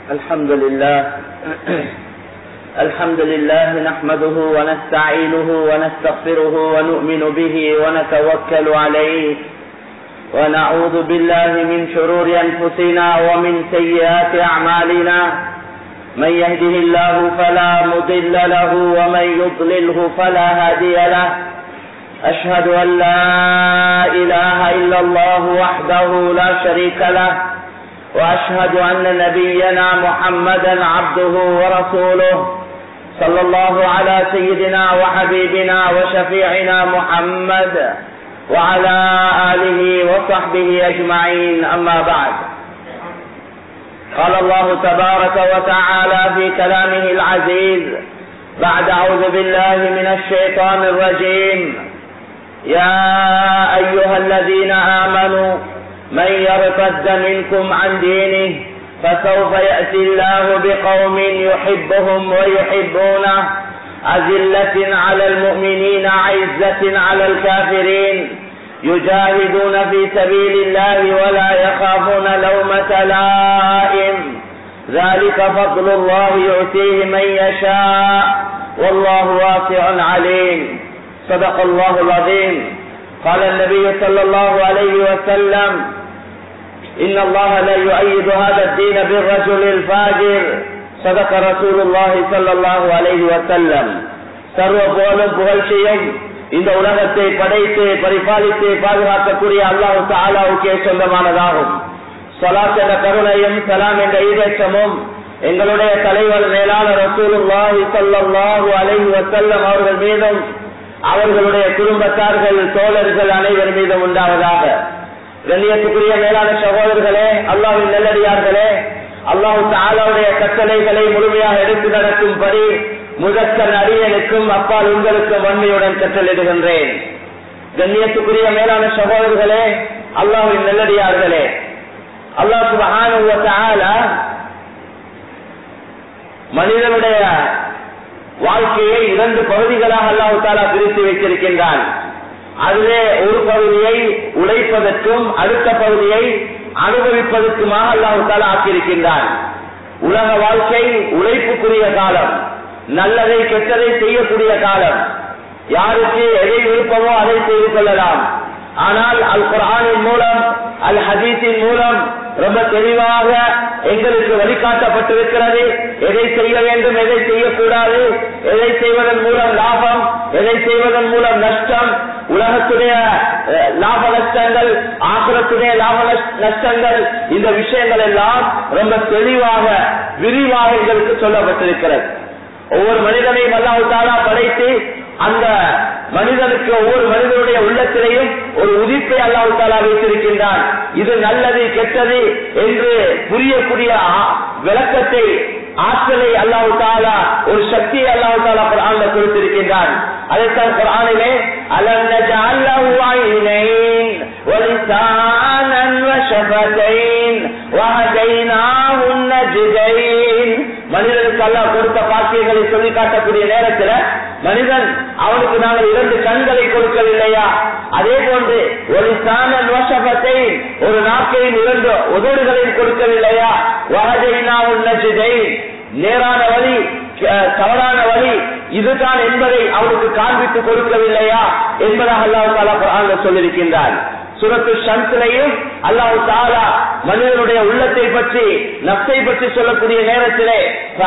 الحمد لله الحمد لله نحمده ونستعينه ونستغفره ونؤمن به ونتوكل عليه ونعوذ بالله من شرور أنفسنا ومن سيئات أعمالنا من يهده الله فلا مضل له ومن يضلله فلا هادي له أشهد أن لا إله إلا الله وحده لا شريك له وأشهد أن نبينا محمدا عبده ورسوله صلى الله على سيدنا وحبيبنا وشفيعنا محمد وعلى آله وصحبه أجمعين أما بعد قال الله تبارك وتعالى في كلامه العزيز بعد أعوذ بالله من الشيطان الرجيم يا أيها الذين آمنوا من يرتد منكم عن دينه فسوف يأتي الله بقوم يحبهم ويحبونه أذلة على المؤمنين عزة على الكافرين يجاهدون في سبيل الله ولا يخافون لومة لائم ذلك فضل الله يؤتيه من يشاء والله واسع عليم صدق الله العظيم قال النبي صلى الله عليه وسلم إن الله لا يؤيد هذا الدين بالرجل الفاجر صدق رسول الله صلى الله عليه وسلم சர்வ புகழும் புகழ்ச்சியும் இந்த உலகத்தை படைத்து பரிபாலித்து பாதுகாக்கக்கூடிய அல்லாஹு தாலாவுக்கே சொந்தமானதாகும் சலாத் என்ற கருணையும் சலாம் என்ற ஈரேற்றமும் எங்களுடைய தலைவர் மேலான ரசூலுல்லாஹி ஸல்லல்லாஹு அலைஹி வஸல்லம் அவர்கள் மீதும் அவர்களுடைய குடும்பத்தார்கள் தோழர்கள் அனைவர் மீதும் உண்டாவதாக கண்ணியத்துக்குரிய மேலான சகோதரர்களே அல்லாவின் நல்லடியார்களே அல்லாஹு தாலாவுடைய கட்டளைகளை முழுமையாக எடுத்து நடக்கும்படி முதற்கன் அரியனுக்கும் அப்பால் உங்களுக்கும் வன்மையுடன் கட்டளிடுகின்றேன் கண்ணியத்துக்குரிய மேலான சகோதரர்களே அல்லாவின் நல்லடியார்களே அல்லாஹ் சுபஹான மனிதனுடைய வாழ்க்கையை இரண்டு பகுதிகளாக அல்லாஹு தாலா பிரித்து வைத்திருக்கின்றான் அதிலே ஒரு பகுதியை உழைப்பதற்கும் அடுத்த பகுதியை அனுபவிப்பதற்குமாக அல்லாஹு தாலா ஆக்கியிருக்கின்றான் உலக வாழ்க்கை உழைப்புக்குரிய காலம் நல்லதை கெட்டதை செய்யக்கூடிய காலம் யாருக்கு எதை விருப்பமோ அதை செய்து கொள்ளலாம் ஆனால் அல் குரானின் மூலம் அல் ஹதீஸின் மூலம் ரொம்ப தெளிவாக எங்களுக்கு வழிகாட்டப்பட்டிருக்கிறது எதை செய்ய வேண்டும் எதை செய்யக்கூடாது எதை செய்வதன் மூலம் லாபம் எதை செய்வதன் மூலம் நஷ்டம் உலகத்துடைய லாப நஷ்டங்கள் ஆசிரத்துடைய லாப நஷ்டங்கள் இந்த விஷயங்கள் எல்லாம் ரொம்ப தெளிவாக விரிவாக எங்களுக்கு சொல்லப்பட்டிருக்கிறது ஒவ்வொரு மனிதனையும் அல்லாஹாலா படைத்து அந்த மனிதனுக்கு ஒவ்வொரு மனிதனுடைய உள்ளத்திலேயும் ஒரு உதிப்பை அல்லாஹு தாலா வைத்திருக்கின்றான் இது நல்லது கெட்டது என்று புரியக்கூடிய விளக்கத்தை ஆற்றலை அல்லாஹு தாலா ஒரு சக்தியை அல்லாஹு தாலா குரான்ல கொடுத்திருக்கின்றான் அதைத்தான் குரானிலே மனிதனுக்கு அல்லாஹ் கொடுத்த பாக்கியங்களை சொல்லி காட்டக்கூடிய நேரத்தில் மனிதன் அவனுக்கு நாங்கள் இரண்டு கண்களை கொடுக்கவில்லையா அதே போன்று ஒரு சாணன் வசபத்தை ஒரு நாக்கையும் இரண்டு உதடுகளையும் கொடுக்கவில்லையா வகதைனா உன்னஜிதை நேரான வழி தவறான வழி இதுதான் என்பதை அவனுக்கு காண்பித்து கொடுக்கவில்லையா என்பதாக அல்லாஹ் தாலா குரான் சொல்லியிருக்கின்றான் சுரத்து சந்திலையும் அல்லாஹு தாலா மனிதனுடைய உள்ளத்தை பற்றி நப்சை பற்றி சொல்லக்கூடிய நேரத்திலே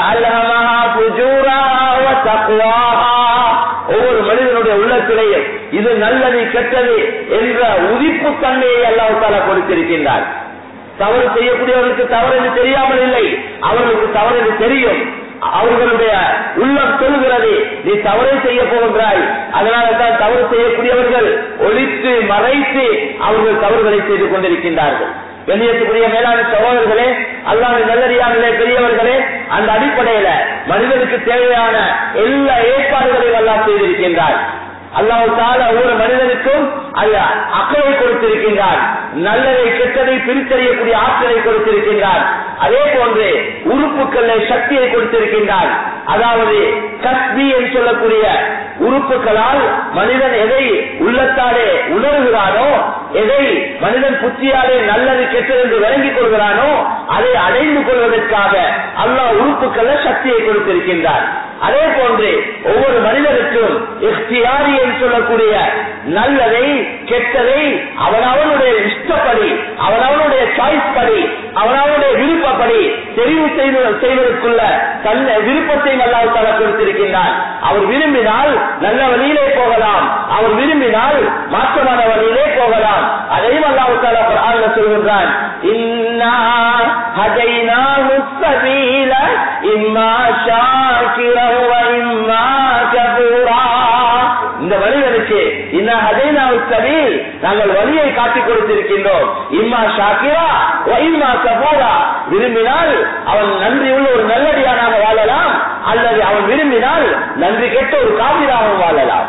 ஒவ்வொரு மனிதனுடைய உள்ளத்திலேயும் இது நல்லது கெட்டது என்ற உதிப்பு தன்மையை அல்லாஹு தாலா கொடுத்திருக்கின்றார் தவறு செய்யக்கூடியவர்களுக்கு தவறு என்று தெரியாமல் இல்லை அவர்களுக்கு தவறு என்று தெரியும் அவர்களுடைய உள்ளம் சொல்கிறது நீ தவறை செய்ய போகின்றாய் அதனால தான் தவறு செய்யக்கூடியவர்கள் ஒழித்து மறைத்து அவர்கள் தவறுகளை செய்து கொண்டிருக்கின்றார்கள் வெளியேற்றக்கூடிய மேலான சகோதரர்களே அல்லாத நல்லறியாமலே பெரியவர்களே அந்த அடிப்படையில மனிதனுக்கு தேவையான எல்லா ஏற்பாடுகளையும் எல்லாம் செய்திருக்கின்றார் அல்லாஹு தால ஒவ்வொரு மனிதனுக்கும் அக்கறை கொடுத்திருக்கின்றார் நல்லதை கெட்டதை பிரித்தறியக்கூடிய ஆற்றலை கொடுத்திருக்கின்றார் அதே போன்று உறுப்புகளை சக்தியை கொடுத்திருக்கின்றார் அதாவது கஸ்பி என்று சொல்லக்கூடிய உறுப்புகளால் மனிதன் எதை உள்ளத்தாலே உணர்கிறானோ எதை மனிதன் புத்தியாலே நல்லது கெட்டது என்று விளங்கிக் கொள்கிறானோ அதை அடைந்து கொள்வதற்காக அல்லாஹ் உறுப்புக்கள சக்தியை கொடுத்திருக்கின்றார் அதே போன்று ஒவ்வொரு மனிதனுக்கும் இஃப்தியாரி என்று சொல்லக்கூடிய நல்லதை கெட்டதை அவனவனுடைய இஷ்டப்படி அவனவனுடைய சாய்ஸ் படி அவனவனுடைய விருப்பப்படி தெரிவு செய்து செய்வதற்குள்ள தன் விருப்பத்தை அல்லாஹ் கொடுத்திருக்கின்றான் அவர் விரும்பினால் நல்ல வழியிலே போகலாம் அவர் விரும்பினால் மாற்றமான வழியிலே போகலாம் அதையும் அல்லாஹ் தாலா குர்ஆன்ல சொல்கின்றான் இன்னா ஹதைனாஹு ஸபீல இம்மா ஷாக்கிரா வ இம்மா கஃபூரா இந்த மனிதனுக்கு இன்னா ஹதைனாஹு ஸபீல் நாங்கள் வழியை காட்டிக் கொடுத்திருக்கின்றோம் இம்மா ஷாக்கிரா வ இம்மா கஃபூரா விரும்பினால் அவன் நன்றியுள்ள ஒரு நல்லடியானாக வாழலாம் அல்லது அவன் விரும்பினால் நன்றி கெட்ட ஒரு காவிராகவும் வாழலாம்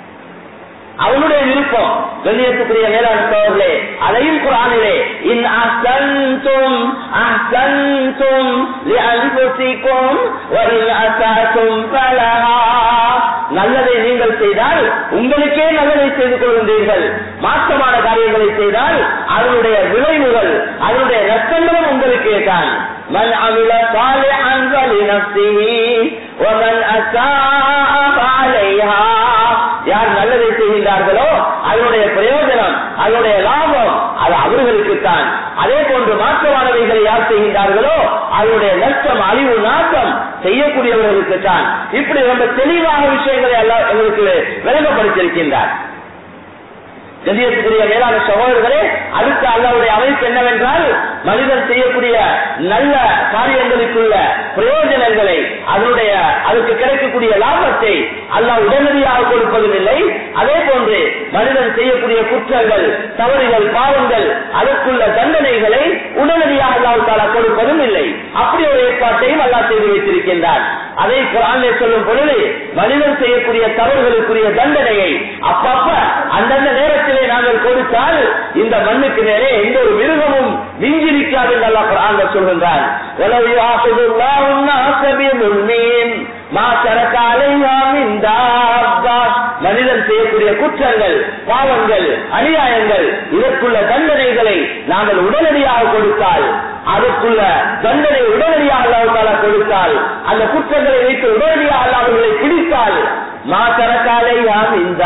அவனுடைய விருப்பம் கண்ணியத்துக்குரிய மேலாண் சோழர்களே அதையும் குரானிலே இன் அஹ்சன்தும் அஹ்சன்தும் லிஅன்ஃபுசிக்கும் வ இன் அஸஅதும் ஃபலஹா நல்லதை நீங்கள் செய்தால் உங்களுக்கே நல்லதை செய்து கொள்கின்றீர்கள் மாற்றமான காரியங்களை செய்தால் அதனுடைய விளைவுகள் அதனுடைய நஷ்டங்களும் உங்களுக்கே தான் من عمل صالحا فلنفسه ومن أساء فعليها யார் நல்லதை செய்கின்றார்களோ அதனுடைய பிரயோஜனம் அதனுடைய லாபம் அது அவர்களுக்குத்தான் அதே போன்று மாற்றமானவைகளை யார் செய்கின்றார்களோ அதனுடைய நஷ்டம் அழிவு நாட்டம் செய்யக்கூடியவர்களுக்குத்தான் இப்படி ரொம்ப தெளிவாக விஷயங்களை எல்லாம் எங்களுக்கு விளங்கப்படுத்தியிருக்கின்றார் கண்ணியத்துக்குரிய மேலான சகோதரர்களே அடுத்த அல்லாவுடைய அமைப்பு என்னவென்றால் மனிதன் செய்யக்கூடிய நல்ல காரியங்களுக்குள்ள பிரயோஜனங்களை அதனுடைய அதுக்கு கிடைக்கக்கூடிய லாபத்தை அல்லாஹ் உடனடியாக கொடுப்பதும் இல்லை அதே போன்று மனிதன் செய்யக்கூடிய குற்றங்கள் தவறுகள் பாவங்கள் அதற்குள்ள தண்டனைகளை உடனடியாக அல்லாஹ் தாலா கொடுப்பதும் இல்லை அப்படி ஒரு ஏற்பாட்டையும் அல்லாஹ் செய்து வைத்திருக்கின்றார் அதை குரானிலே சொல்லும் பொழுது மனிதன் செய்யக்கூடிய தவறுகளுக்குரிய தண்டனையை அப்பப்ப அந்தந்த நேரத்திலே நாங்கள் கொடுத்தால் இந்த மண்ணுக்கு நேரே எந்த ஒரு மிருகமும் மிஞ்சிருக்காது என்று அல்லாஹ் குரான்ல சொல்கின்றான் وَلَوْ يُؤَاخِذُ اللَّهُ النَّاسَ بِظُلْمِهِمْ مَا تَرَكَ عَلَيْهَا مِنْ دَابَّةٍ மனிதன் செய்யக்கூடிய குற்றங்கள் பாவங்கள் அநியாயங்கள் இதற்குள்ள தண்டனைகளை நாங்கள் உடனடியாக கொடுத்தால் அதற்குள்ள தண்டனை உடனடியாக அல்லாஹால கொடுத்தால் அந்த குற்றங்களை வைத்து உடனடியாக அல்லாஹர்களை பிடித்தால் மாசரக்காலையாம் இந்த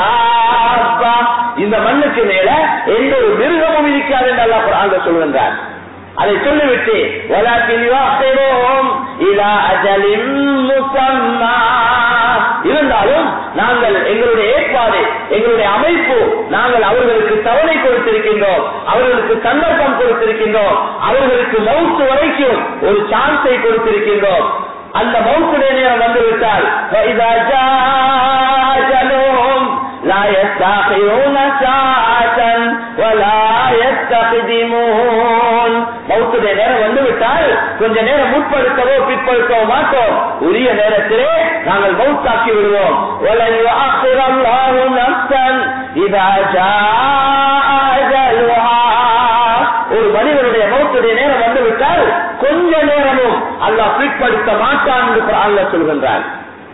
இந்த மண்ணுக்கு மேல எந்த ஒரு மிருகமும் இருக்காது என்று அல்லாஹ் குர்ஆன்ல சொல்கின்றார் அதை சொல்லிவிட்டு வலாக்கில் யுஅக்கிருஹும் இலா அஜலின் முஸம்மா இருந்தாலும் நாங்கள் எங்களுடைய ஏற்பாடு எங்களுடைய அமைப்பு நாங்கள் அவர்களுக்கு தவணை கொடுத்திருக்கின்றோம் அவர்களுக்கு சந்தர்ப்பம் கொடுத்திருக்கின்றோம் அவர்களுக்கு மவுத்து வரைக்கும் ஒரு சான்ஸை கொடுத்திருக்கின்றோம் அந்த மவுத்துடைய நேரம் வந்துவிட்டால் فَإِذَا جَاءَ أَجَلُهُمْ لَا يَسْتَأْخِرُونَ سَاعَةً وَلَا يَسْتَقْدِمُونَ மவுத்துடைய நேரம் வந்துவிட்டால் கொஞ்ச நேரம் முற்படுத்தவோ பிற்படுத்தவோ மாட்டோம் உரிய நேரத்திலே நாங்கள் மவுத்தாக்கி விடுவோம் وَلَنْ يُؤَخِّرَ اللَّهُ نَفْسًا إِذَا جَاءَ أَجَلُهَا ஒரு மனிதனுடைய மௌத்துடைய நேரம் வந்துவிட்டால் கொஞ்ச நேரமும் அல்லாஹ் பிற்படுத்த மாட்டான் என்று அல்லாஹ் சொல்கின்றான்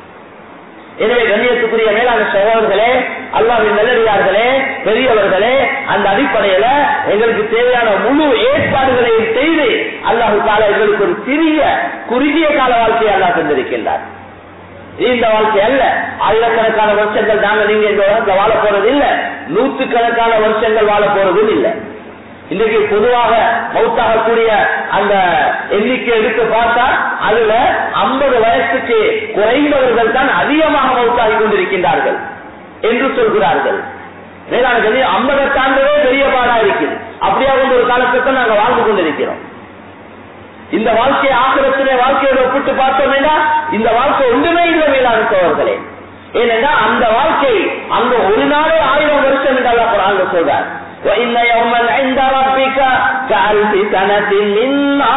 எனவே கண்ணியத்துக்குரிய மேலான சகோதரர்களே அல்லாவின் நல்லடியார்களே பெரியவர்களே அந்த அடிப்படையில எங்களுக்கு தேவையான முழு ஏற்பாடுகளையும் செய்து அல்லாஹு கால எங்களுக்கு ஒரு சிறிய குறுகிய கால வாழ்க்கையை அல்லாஹ் தந்திருக்கின்றார் இந்த வாழ்க்கை அல்ல ஆயிரக்கணக்கான வருஷங்கள் நாங்க நீங்க இந்த உலகத்துல வாழ போறது இல்ல நூற்றுக்கணக்கான வருஷங்கள் வாழ போறதும் இல்லை இன்றைக்கு பொதுவாக மௌத்தாகக்கூடிய அந்த எண்ணிக்கை எடுத்து பார்த்தா அதுல ஐம்பது வயசுக்கு குறைந்தவர்கள் தான் அதிகமாக மௌத்தாகி கொண்டிருக்கின்றார்கள் என்று சொல்கிறார்கள் வேளாண் கல்வி ஐம்பதை தாண்டவே பெரிய பாடா இருக்குது அப்படியா கொண்ட ஒரு காலத்தை நாங்க வாழ்ந்து கொண்டிருக்கிறோம் இந்த வாழ்க்கையை ஆக்கிரத்திலே வாழ்க்கையோட ஒப்பிட்டு பார்த்தோம் இந்த வாழ்க்கை ஒன்றுமே இல்லை வேளாண் சோழர்களே ஏனென்றா அந்த வாழ்க்கை அங்க ஒரு நாளே ஆயிரம் வருஷம் என்று அல்லா குரான் சொல்றார் وإن يوما عند ربك كألف سنة مما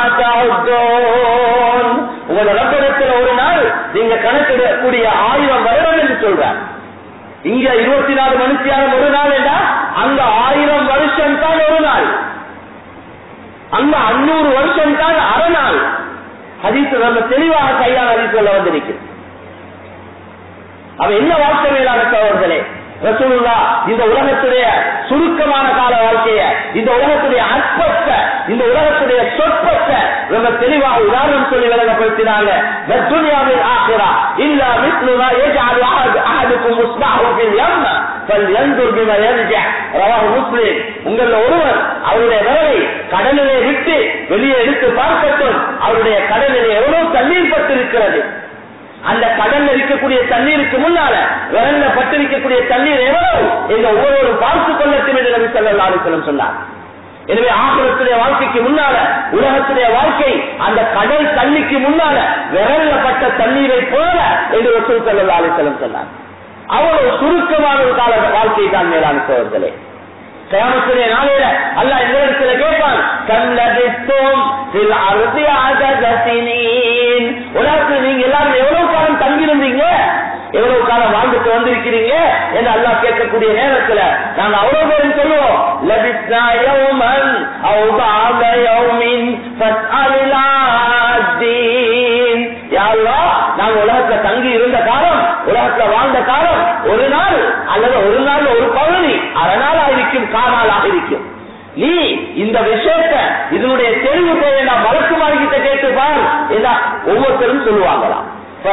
تعدون உங்களோட ரப்படத்தில் ஒரு நாள் நீங்க கணக்கிடக்கூடிய ஆயிரம் வருடம் என்று சொல்றார் இங்க இருபத்தி நாலு மனுஷியாரம் ஒரு நாள் என்றா அங்க ஆயிரம் வருஷம் தான் ஒரு நாள் அங்க அன்னூறு வருஷம் தான் அரை நாள் ஹதீஸ் நம்ம தெளிவாக கையால் ஹதீஸ் சொல்ல வந்திருக்கு அவ என்ன வாழ்க்கை மேலான சோழர்களே ரசூலுல்லா இந்த உலகத்துடைய சுருக்கமான கால வாழ்க்கைய இந்த உலகத்துடைய அற்பத்த இந்த உலகத்துடைய சொற்பத்த ரொம்ப தெளிவாக உதாரணம் சொல்லி விளங்கப்படுத்தினாங்க துனியாவில் ஆகிறா இல்ல மிஸ்லுமா يجعل أحد أحدكم مصباحه في اليم فلينظر بما يرجع رواه مسلم உங்கள் ஒருவர் அவருடைய விரலை கடலிலே விட்டு வெளியே எடுத்து பார்க்கட்டும் அவருடைய கடலிலே எவ்வளவு தண்ணீர் பட்டிருக்கிறது அந்த கடல்ல இருக்கக்கூடிய தண்ணீருக்கு முன்னால விரல்ல பட்டிருக்கக்கூடிய தண்ணீர் எவ்வளவு எங்க ஒவ்வொரு பார்த்து கொள்ளட்டும் என்று நபி ஸல்லல்லாஹு அலைஹி வஸல்லம் சொன்னார் எனவே ஆகிரத்துடைய வாழ்க்கைக்கு முன்னால உலகத்துடைய வாழ்க்கை அந்த கடல் தண்ணிக்கு முன்னால விரல்ல பட்ட தண்ணீரை போல என்று ரசூல் ஸல்லல்லாஹு அலைஹி வஸல்லம் சொன்னார் அவ்வளவு சுருக்கமான ஒரு கால வாழ்க்கை தான் மேலான சோழர்களே கயாமத்துடைய நாளையில அல்லாஹ் இந்த இடத்துல கேட்பான் கல்லபித்தும் சில அறுதி ஆகசினீன் உலகத்தில் நீங்க எல்லாரும் எவ்வளவு காலம் தங்கியிருந்தீங்க எவ்வளவு காலம் வாழ்ந்துட்டு வந்திருக்கிறீங்க என்று அல்லாஹ் கேட்கக்கூடிய நேரத்துல நாங்க அவ்வளவு பேரும் சொல்லுவோம் லபிஸ்னா யௌமன் அவு பாத யௌமின் ஃபஸ்அலில் ஆதீன் யா அல்லாஹ் நாங்க உலகத்துல தங்கி இருந்த காலம் உலகத்துல வாழ்ந்த காலம் ஒரு நாள் அல்லது ஒரு நாள் ஒரு பகுதி அரை நாளாக இருக்கும் காலாளாக இருக்கும் நீ இந்த விஷயத்த இதனுடைய தெளிவு தேவை நான் வழக்குமாரி கிட்ட கேட்டு பார் என்ன ஒவ்வொருத்தரும் சொல்லுவாங்களாம்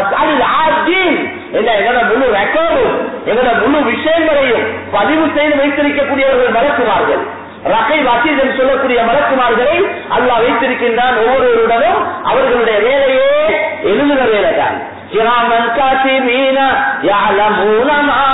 எங்களோட முழு ரெக்கார்டும் எங்களோட முழு விஷயங்களையும் பதிவு செய்து வைத்திருக்கக்கூடியவர்கள் மலக்குமார்கள் ரகை வசீத் என்று சொல்லக்கூடிய மலக்குமார்களை அல்லாஹ் வைத்திருக்கின்றான் ஒவ்வொருவருடனும் அவர்களுடைய வேலையே எழுதுகிற வேலை தான் கிராமன் காசிமீன யாழமூன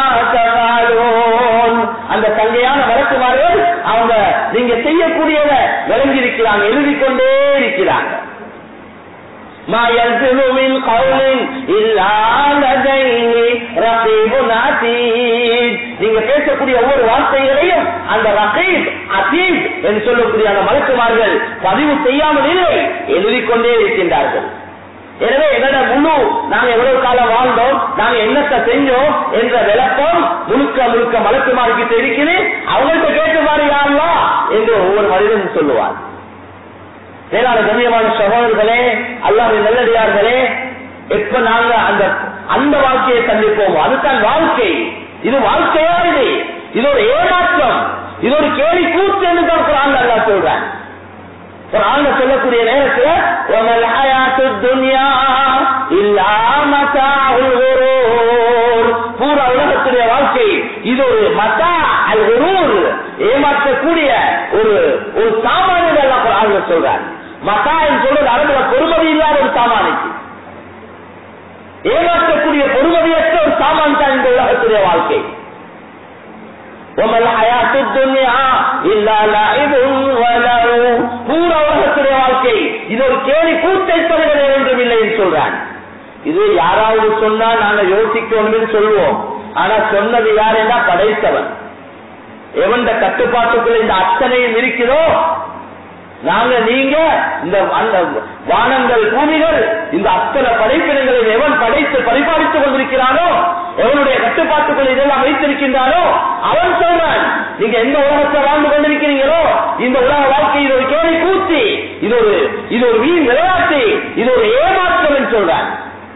அந்த தங்கையான மலக்குமார்கள் அவங்க நீங்க செய்யக்கூடியத விளங்கி இருக்கிறாங்க எழுதி கொண்டே இருக்கிறாங்க ما يلفظ من قول إلا لديه رقيب عتيد நீங்க பேசக்கூடிய ஒவ்வொரு வார்த்தைகளையும் அந்த ரகீப் அதீத் என்று சொல்லக்கூடிய அந்த மலக்குமார்கள் பதிவு செய்யாமல் இல்லை எழுதிக் கொண்டே இருக்கின்றார்கள் எனவே எங்களோட முழு நாங்க எவ்வளவு காலம் வாழ்ந்தோம் நாங்க என்னத்தை செஞ்சோம் என்ற விளக்கம் முழுக்க முழுக்க மலக்குமார்கிட்ட இருக்குது அவங்கள்ட்ட கேட்டு மாறி யாருலா என்று ஒவ்வொரு மனிதனும் சொல்லுவார் வேளாண் கண்ணியமான சகோதரர்களே அல்லாஹ் நல்லடியார்களே எப்ப நாங்க அந்த அந்த வாழ்க்கையை சந்திப்போமோ அதுதான் வாழ்க்கை இது வாழ்க்கையா இது இது ஒரு ஏமாற்றம் இது ஒரு கேலி கூத்து என்று தான் குரான் அல்லா சொல்றேன் குரான் சொல்லக்கூடிய நேரத்தில் وَمَا الْحَيَاةُ الدُّنْيَا إِلَّا مَتَاعُ الْغُرُورِ பூரா உலகத்துடைய வாழ்க்கை இது ஒரு மதா அல் குரூர் ஏமாற்றக்கூடிய ஒரு ஒரு சாமானியர் எல்லாம் குரான் சொல்றார் மதா என்று சொல்றது அரபுல பொறுமதி இல்லாத ஒரு சாமானிக்கு ஏமாற்றக்கூடிய பொறுமதியற்ற ஒரு சாமான் தான் இந்த உலகத்துடைய வாழ்க்கை وما الحياة الدنيا إلا لعب ولهو பூரா உலகத்துடைய வாழ்க்கை இது ஒரு கேலி கூத்தை தவிர ஒன்றும் இல்லை என்று சொல்றான் இது யாராவது சொன்னா நாங்க யோசிக்கணும்னு சொல்லுவோம் ஆனா சொன்னது யார் என்ன படைத்தவன் எவன் கட்டுப்பாட்டுக்குள்ள இந்த அத்தனையும் இருக்கிறதோ நாங்க நீங்க இந்த அந்த வானங்கள் பூமிகள் இந்த அத்தனை படைப்பினங்களை எவன் படைத்து பரிபாலித்துக் கொண்டிருக்கிறானோ எவனுடைய கட்டுப்பாட்டுக்குள் இதெல்லாம் வைத்திருக்கின்றானோ அவன் சொல்றான் நீங்க எந்த உலகத்தை வாழ்ந்து கொண்டிருக்கிறீங்களோ இந்த உலக வாழ்க்கை இது ஒரு கேள்வி கூச்சி இது ஒரு இது ஒரு வீண் விளையாட்டு இது ஒரு ஏமாற்றம் என்று சொல்றான்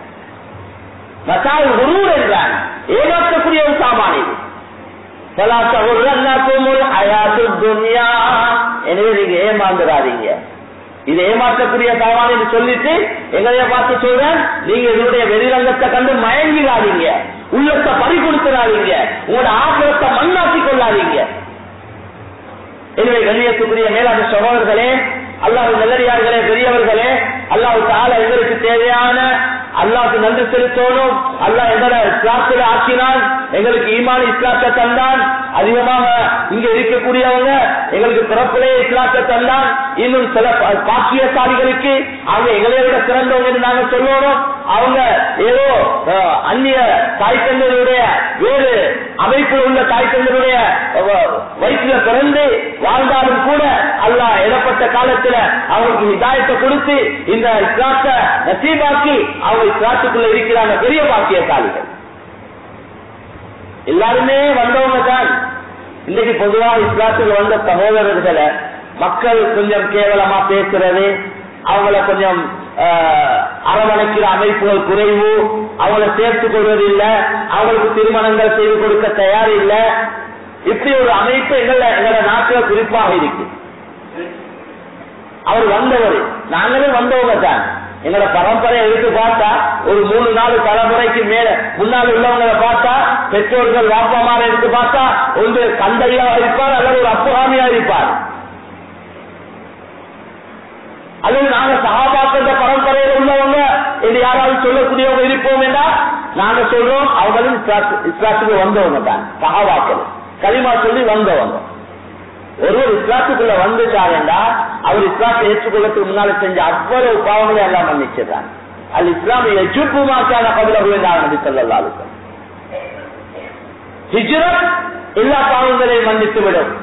மசால் குரூர் என்றான் ஏமாற்றக்கூடிய ஒரு சாமான் இது எனவே நீங்க ஏமாந்துடாதீங்க இது ஏமாற்றக்கூடிய சாமான் என்று சொல்லிட்டு எங்களைய பார்த்து சொல்றேன் நீங்க இதனுடைய வெளிரங்கத்தை கண்டு மயங்கிடாதீங்க உள்ளத்தை பறி கொடுத்துடாதீங்க உங்களோட ஆசிரத்தை மண்ணாக்கி கொள்ளாதீங்க எனவே கண்ணியத்துக்குரிய மேலான சகோதரர்களே அல்லாஹ் நல்லடியார்களே பெரியவர்களே அல்லாஹ் தால எங்களுக்கு தேவையான அல்லாஹ்க்கு நன்றி செலுத்தணும் அல்லாஹ் எங்களை இஸ்லாத்தில் ஆக்கினான் எங்களுக்கு ஈமான் இஸ்லாத்தை தந்தான் அதிகமாக இங்க இருக்கக்கூடியவங்க எங்களுக்கு பிறப்பிலே இஸ்லாத்தை தந்தான் இன்னும் சில பா- பாக்கியசாலிகளுக்கு அவங்க எங்களை விட சிறந்தவங்க என்று நாங்க சொல்லணும் அவங்க ஏதோ அஹ், அந்நிய தாய் தந்தையருடைய வேறு அமைப்பில் உள்ள தாய் தந்தையருடைய அஹ், வயிற்றுல பிறந்து வாழ்ந்தாலும் கூட அல்லாஹ் இடப்பட்ட காலத்துல அவங்களுக்கு இதாயத்தை கொடுத்து இந்த இஸ்லாத்தை நசீபாக்கி அவங்க இஸ்லாத்துக்குள்ள இருக்கிறாங்க பெரிய பாக்கியசாலிகள் எல்லாருமே வந்தவங்க தான் இன்னைக்கு பொதுவா இஸ்லாத்துக்கு வந்த சகோதரர்களை மக்கள் கொஞ்சம் கேவலமா பேசுறது அவங்கள கொஞ்சம் ஆஹ், அரவணைக்கிற அமைப்புகள் குறைவு அவங்கள சேர்த்துக் கொள்வதில்லை அவங்களுக்கு திருமணங்கள் செய்து கொடுக்க தயார் இல்லை இப்படி ஒரு அமைப்பு எங்கள எங்கள நாட்டில் குறிப்பாக இருக்கு அவர் வந்தவர் நாங்களே வந்தவங்க தான் எங்களோட பரம்பரையை எடுத்து பார்த்தா ஒரு மூணு நாலு தலைமுறைக்கு மேல முன்னால் உள்ளவங்களை பார்த்தா பெற்றோர்கள் வாப்பமாரை எடுத்து பார்த்தா ஒன்று தந்தையா இருப்பார் அல்லது ஒரு அப்புகாமியா இருப்பார் அல்லது நாங்க சகாபாக்கிற பரம்பரையில் உள்ளவங்க என்று யாராவது சொல்லக்கூடியவங்க இருப்போம் என்றால் நாங்க சொல்றோம் அவங்களும் இஸ்லாத்து- இஸ்லாத்துக்கு வந்தவங்க தான் சகாபாக்கள் களிமா சொல்லி வந்தவங்க ஒருவர் இஸ்லாத்துக்குள்ள வந்துட்டாருண்டா அவர் இஸ்லாத்தை ஏற்றுக்கொள்ளத்துக்கு முன்னால செஞ்ச அவ்வளவு பாவங்களை எல்லாம் மன்னிச்சிடறாங்க அது இஸ்லாமிய எஜுப்புமாக்கான பதில விழுந்தாங்க நபி ஸல்லல்லாஹு அலைஹி வஸல்லம் ஹிஜ்ரத் எல்லா பாவங்களையும் மன்னித்து விடும்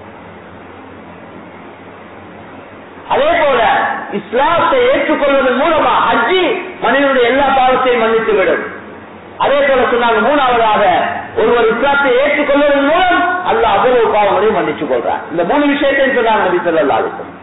அதே போல இஸ்லாத்தை ஏற்றுக்கொள்வதன் மூலமா ஹஜ்ஜி மனிதனுடைய எல்லா பாவத்தையும் மன்னித்து விடும் அதே போல சொன்னாங்க மூணாவதாக ஒருவர் இஸ்லாத்தை ஏற்றுக்கொள்வதன் மூலம் அல்லாஹ் அவ்வளவு பாவங்களையும் மன்னிச்சு கொள்றார் இந்த மூணு விஷயத்தையும் சொன்னாங்க நபி ஸல்லல்லாஹு அலைஹி வஸல்லம்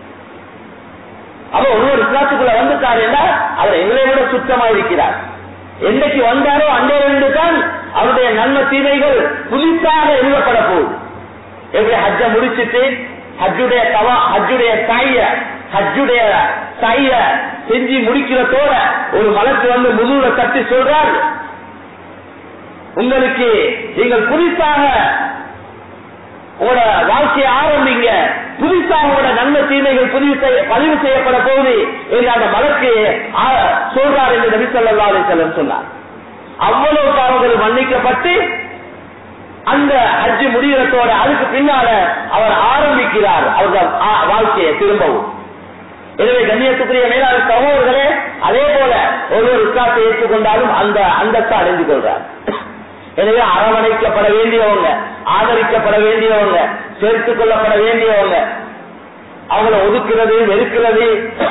அப்ப ஒருவர் இஸ்லாத்துக்குள்ள வந்துட்டாருன்னா அவர் எங்களை விட சுத்தமா இருக்கிறார் என்னைக்கு வந்தாரோ அன்றையிலிருந்து தான் அவருடைய நன்மை தீமைகள் புதுசாக எழுதப்பட போகுது எப்படி ஹஜ்ஜ முடிச்சிட்டு ஹஜ்ஜுடைய தவா ஹஜ்ஜுடைய சாய ஹஜ்ஜுடைய சாய செஞ்சு முடிக்கிறதோட ஒரு மலக்கு வந்து முதுகுல தட்டி சொல்றார் உங்களுக்கு நீங்கள் புதுசாக உங்களோட வாழ்க்கையை ஆரம்பிங்க புதுசாக உங்களோட நன்மை தீமைகள் பதிவு செய்ய பதிவு செய்யப்பட போகுது என்று அந்த மலக்கு ஆ, சொல்றார் என்று நபி ஸல்லல்லாஹு அலைஹி வஸல்லம் சொன்னார் அவ்வளவு பாவங்கள் மன்னிக்கப்பட்டு அந்த ஹஜ்ஜு முடிகிறதோட அதுக்கு பின்னால அவர் ஆரம்பிக்கிறார் அவர்கள் ஆ- வாழ்க்கையை திரும்பவும் எனவே கண்ணியத்துக்குரிய மேலான சகோதரர்களே அதே போல ஒருவர் இஸ்லாத்தை ஏற்றுக்கொண்டாலும் அந்த அந்தஸ்தை அடைந்து கொள்றார் எனவே அரவணைக்கப்பட வேண்டியவங்க ஆதரிக்கப்பட வேண்டியவங்க சேர்த்துக் கொள்ளப்பட வேண்டியவங்க அவங்கள ஒதுக்குறது வெறுக்கிறது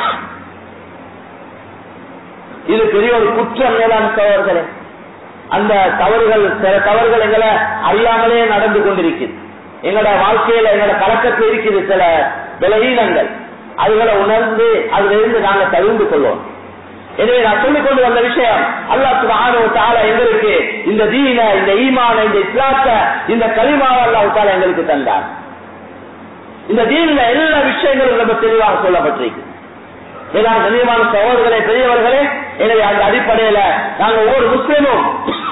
இது பெரிய ஒரு குற்றம் மேலான சகோதரர்களே அந்த தவறுகள் சில தவறுகள் எங்களை அறியாமலே நடந்து கொண்டிருக்குது எங்களோட வாழ்க்கையில எங்களோட பழக்கத்தில் இருக்குது சில பலவீனங்கள் அதுகளை உணர்ந்து அதுல இருந்து நாங்க தவிர்ந்து கொள்வோம் எனவே நான் சொல்லிக் கொண்டு வந்த விஷயம் அல்லாஹ் சுப்ஹானஹு வ தஆலா எங்களுக்கு இந்த தீன இந்த ஈமான இந்த இஸ்லாத்த இந்த கலிமாவை அல்லாஹ் தஆலா எங்களுக்கு தந்தார் இந்த தீன்ல எல்லா விஷயங்களும் நம்ம தெளிவாக சொல்லப்பட்டிருக்கு வேளாண் கண்ணியமான சகோதரர்களே பெரியவர்களே எனவே அந்த அடிப்படையில நாங்க ஒவ்வொரு முஸ்லிமும்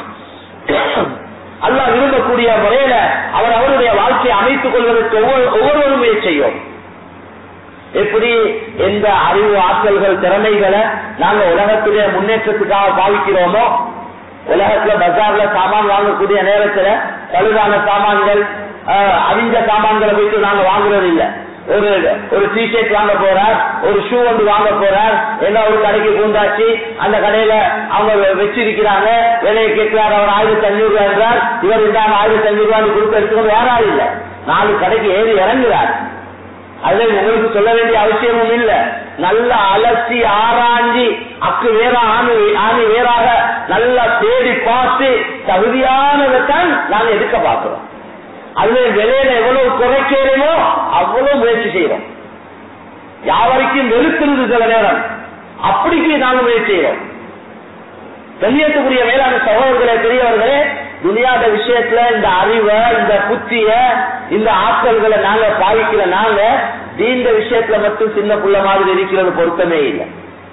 அல்லாஹ் விரும்பக்கூடிய முறையில அவர் அவருடைய வாழ்க்கையை அமைத்துக் கொள்வதற்கு ஒவ்வொரு ஒவ்வொருவரும் முயற்சி செய்யும் எப்படி எந்த அறிவு ஆற்றல்கள் திறமைகளை நாங்க உலகத்துடைய முன்னேற்றத்துக்காக பாவிக்கிறோமோ உலகத்துல பஜார்ல சாமான் வாங்கக்கூடிய நேரத்துல பழுதான சாமான்கள் ஆஹ், அவிஞ்ச சாமான்களை போயிட்டு நாங்க வாங்குறது இல்ல ஒரு ஒரு டி ஷர்ட் வாங்க போறார் ஒரு ஷூ ஒன்று வாங்க போறார் என்ன ஒரு கடைக்கு பூந்தாச்சு அந்த கடையில அவங்க வெ- வச்சிருக்கிறாங்க விலையை கேட்கிறார் அவர் ஆயிரத்தி அஞ்சூறு ரூபாய் என்றார் இவர் இருந்தாங்க ஆயிரத்தி அஞ்சூறு ரூபாய் கொடுத்து எடுத்துக்கொண்டு வேற ஆள் இல்ல நாலு கடைக்கு ஏறி இறங்குறார் அதுல உங்களுக்கு சொல்ல வேண்டிய அவசியமும் இல்ல நல்லா அலசி ஆராய்ஞ்சி அக்கு வேற ஆணி ஆணி வேறாக நல்லா தேடி பார்த்து தகுதியானதைத்தான் நாங்க எடுக்க பார்க்கிறோம் அதுல விலையில எவ்வளவு குறைக்கிறோமோ அவ்வளவு முயற்சி செய்யறோம் யாவரைக்கும் வெறுக்கிறது சில நேரம் அப்படிக்கு நாங்க முயற்சி செய்யறோம் கண்ணியத்துக்குரிய மேலான சகோதரர்களே பெரியவர்களே துனியாத விஷயத்துல இந்த அறிவை இந்த புத்திய இந்த ஆற்றல்களை நாங்க பாவிக்கிற நாங்க தீண்ட விஷயத்துல மட்டும் சின்ன புள்ள மாதிரி இருக்கிறது பொருத்தமே இல்லை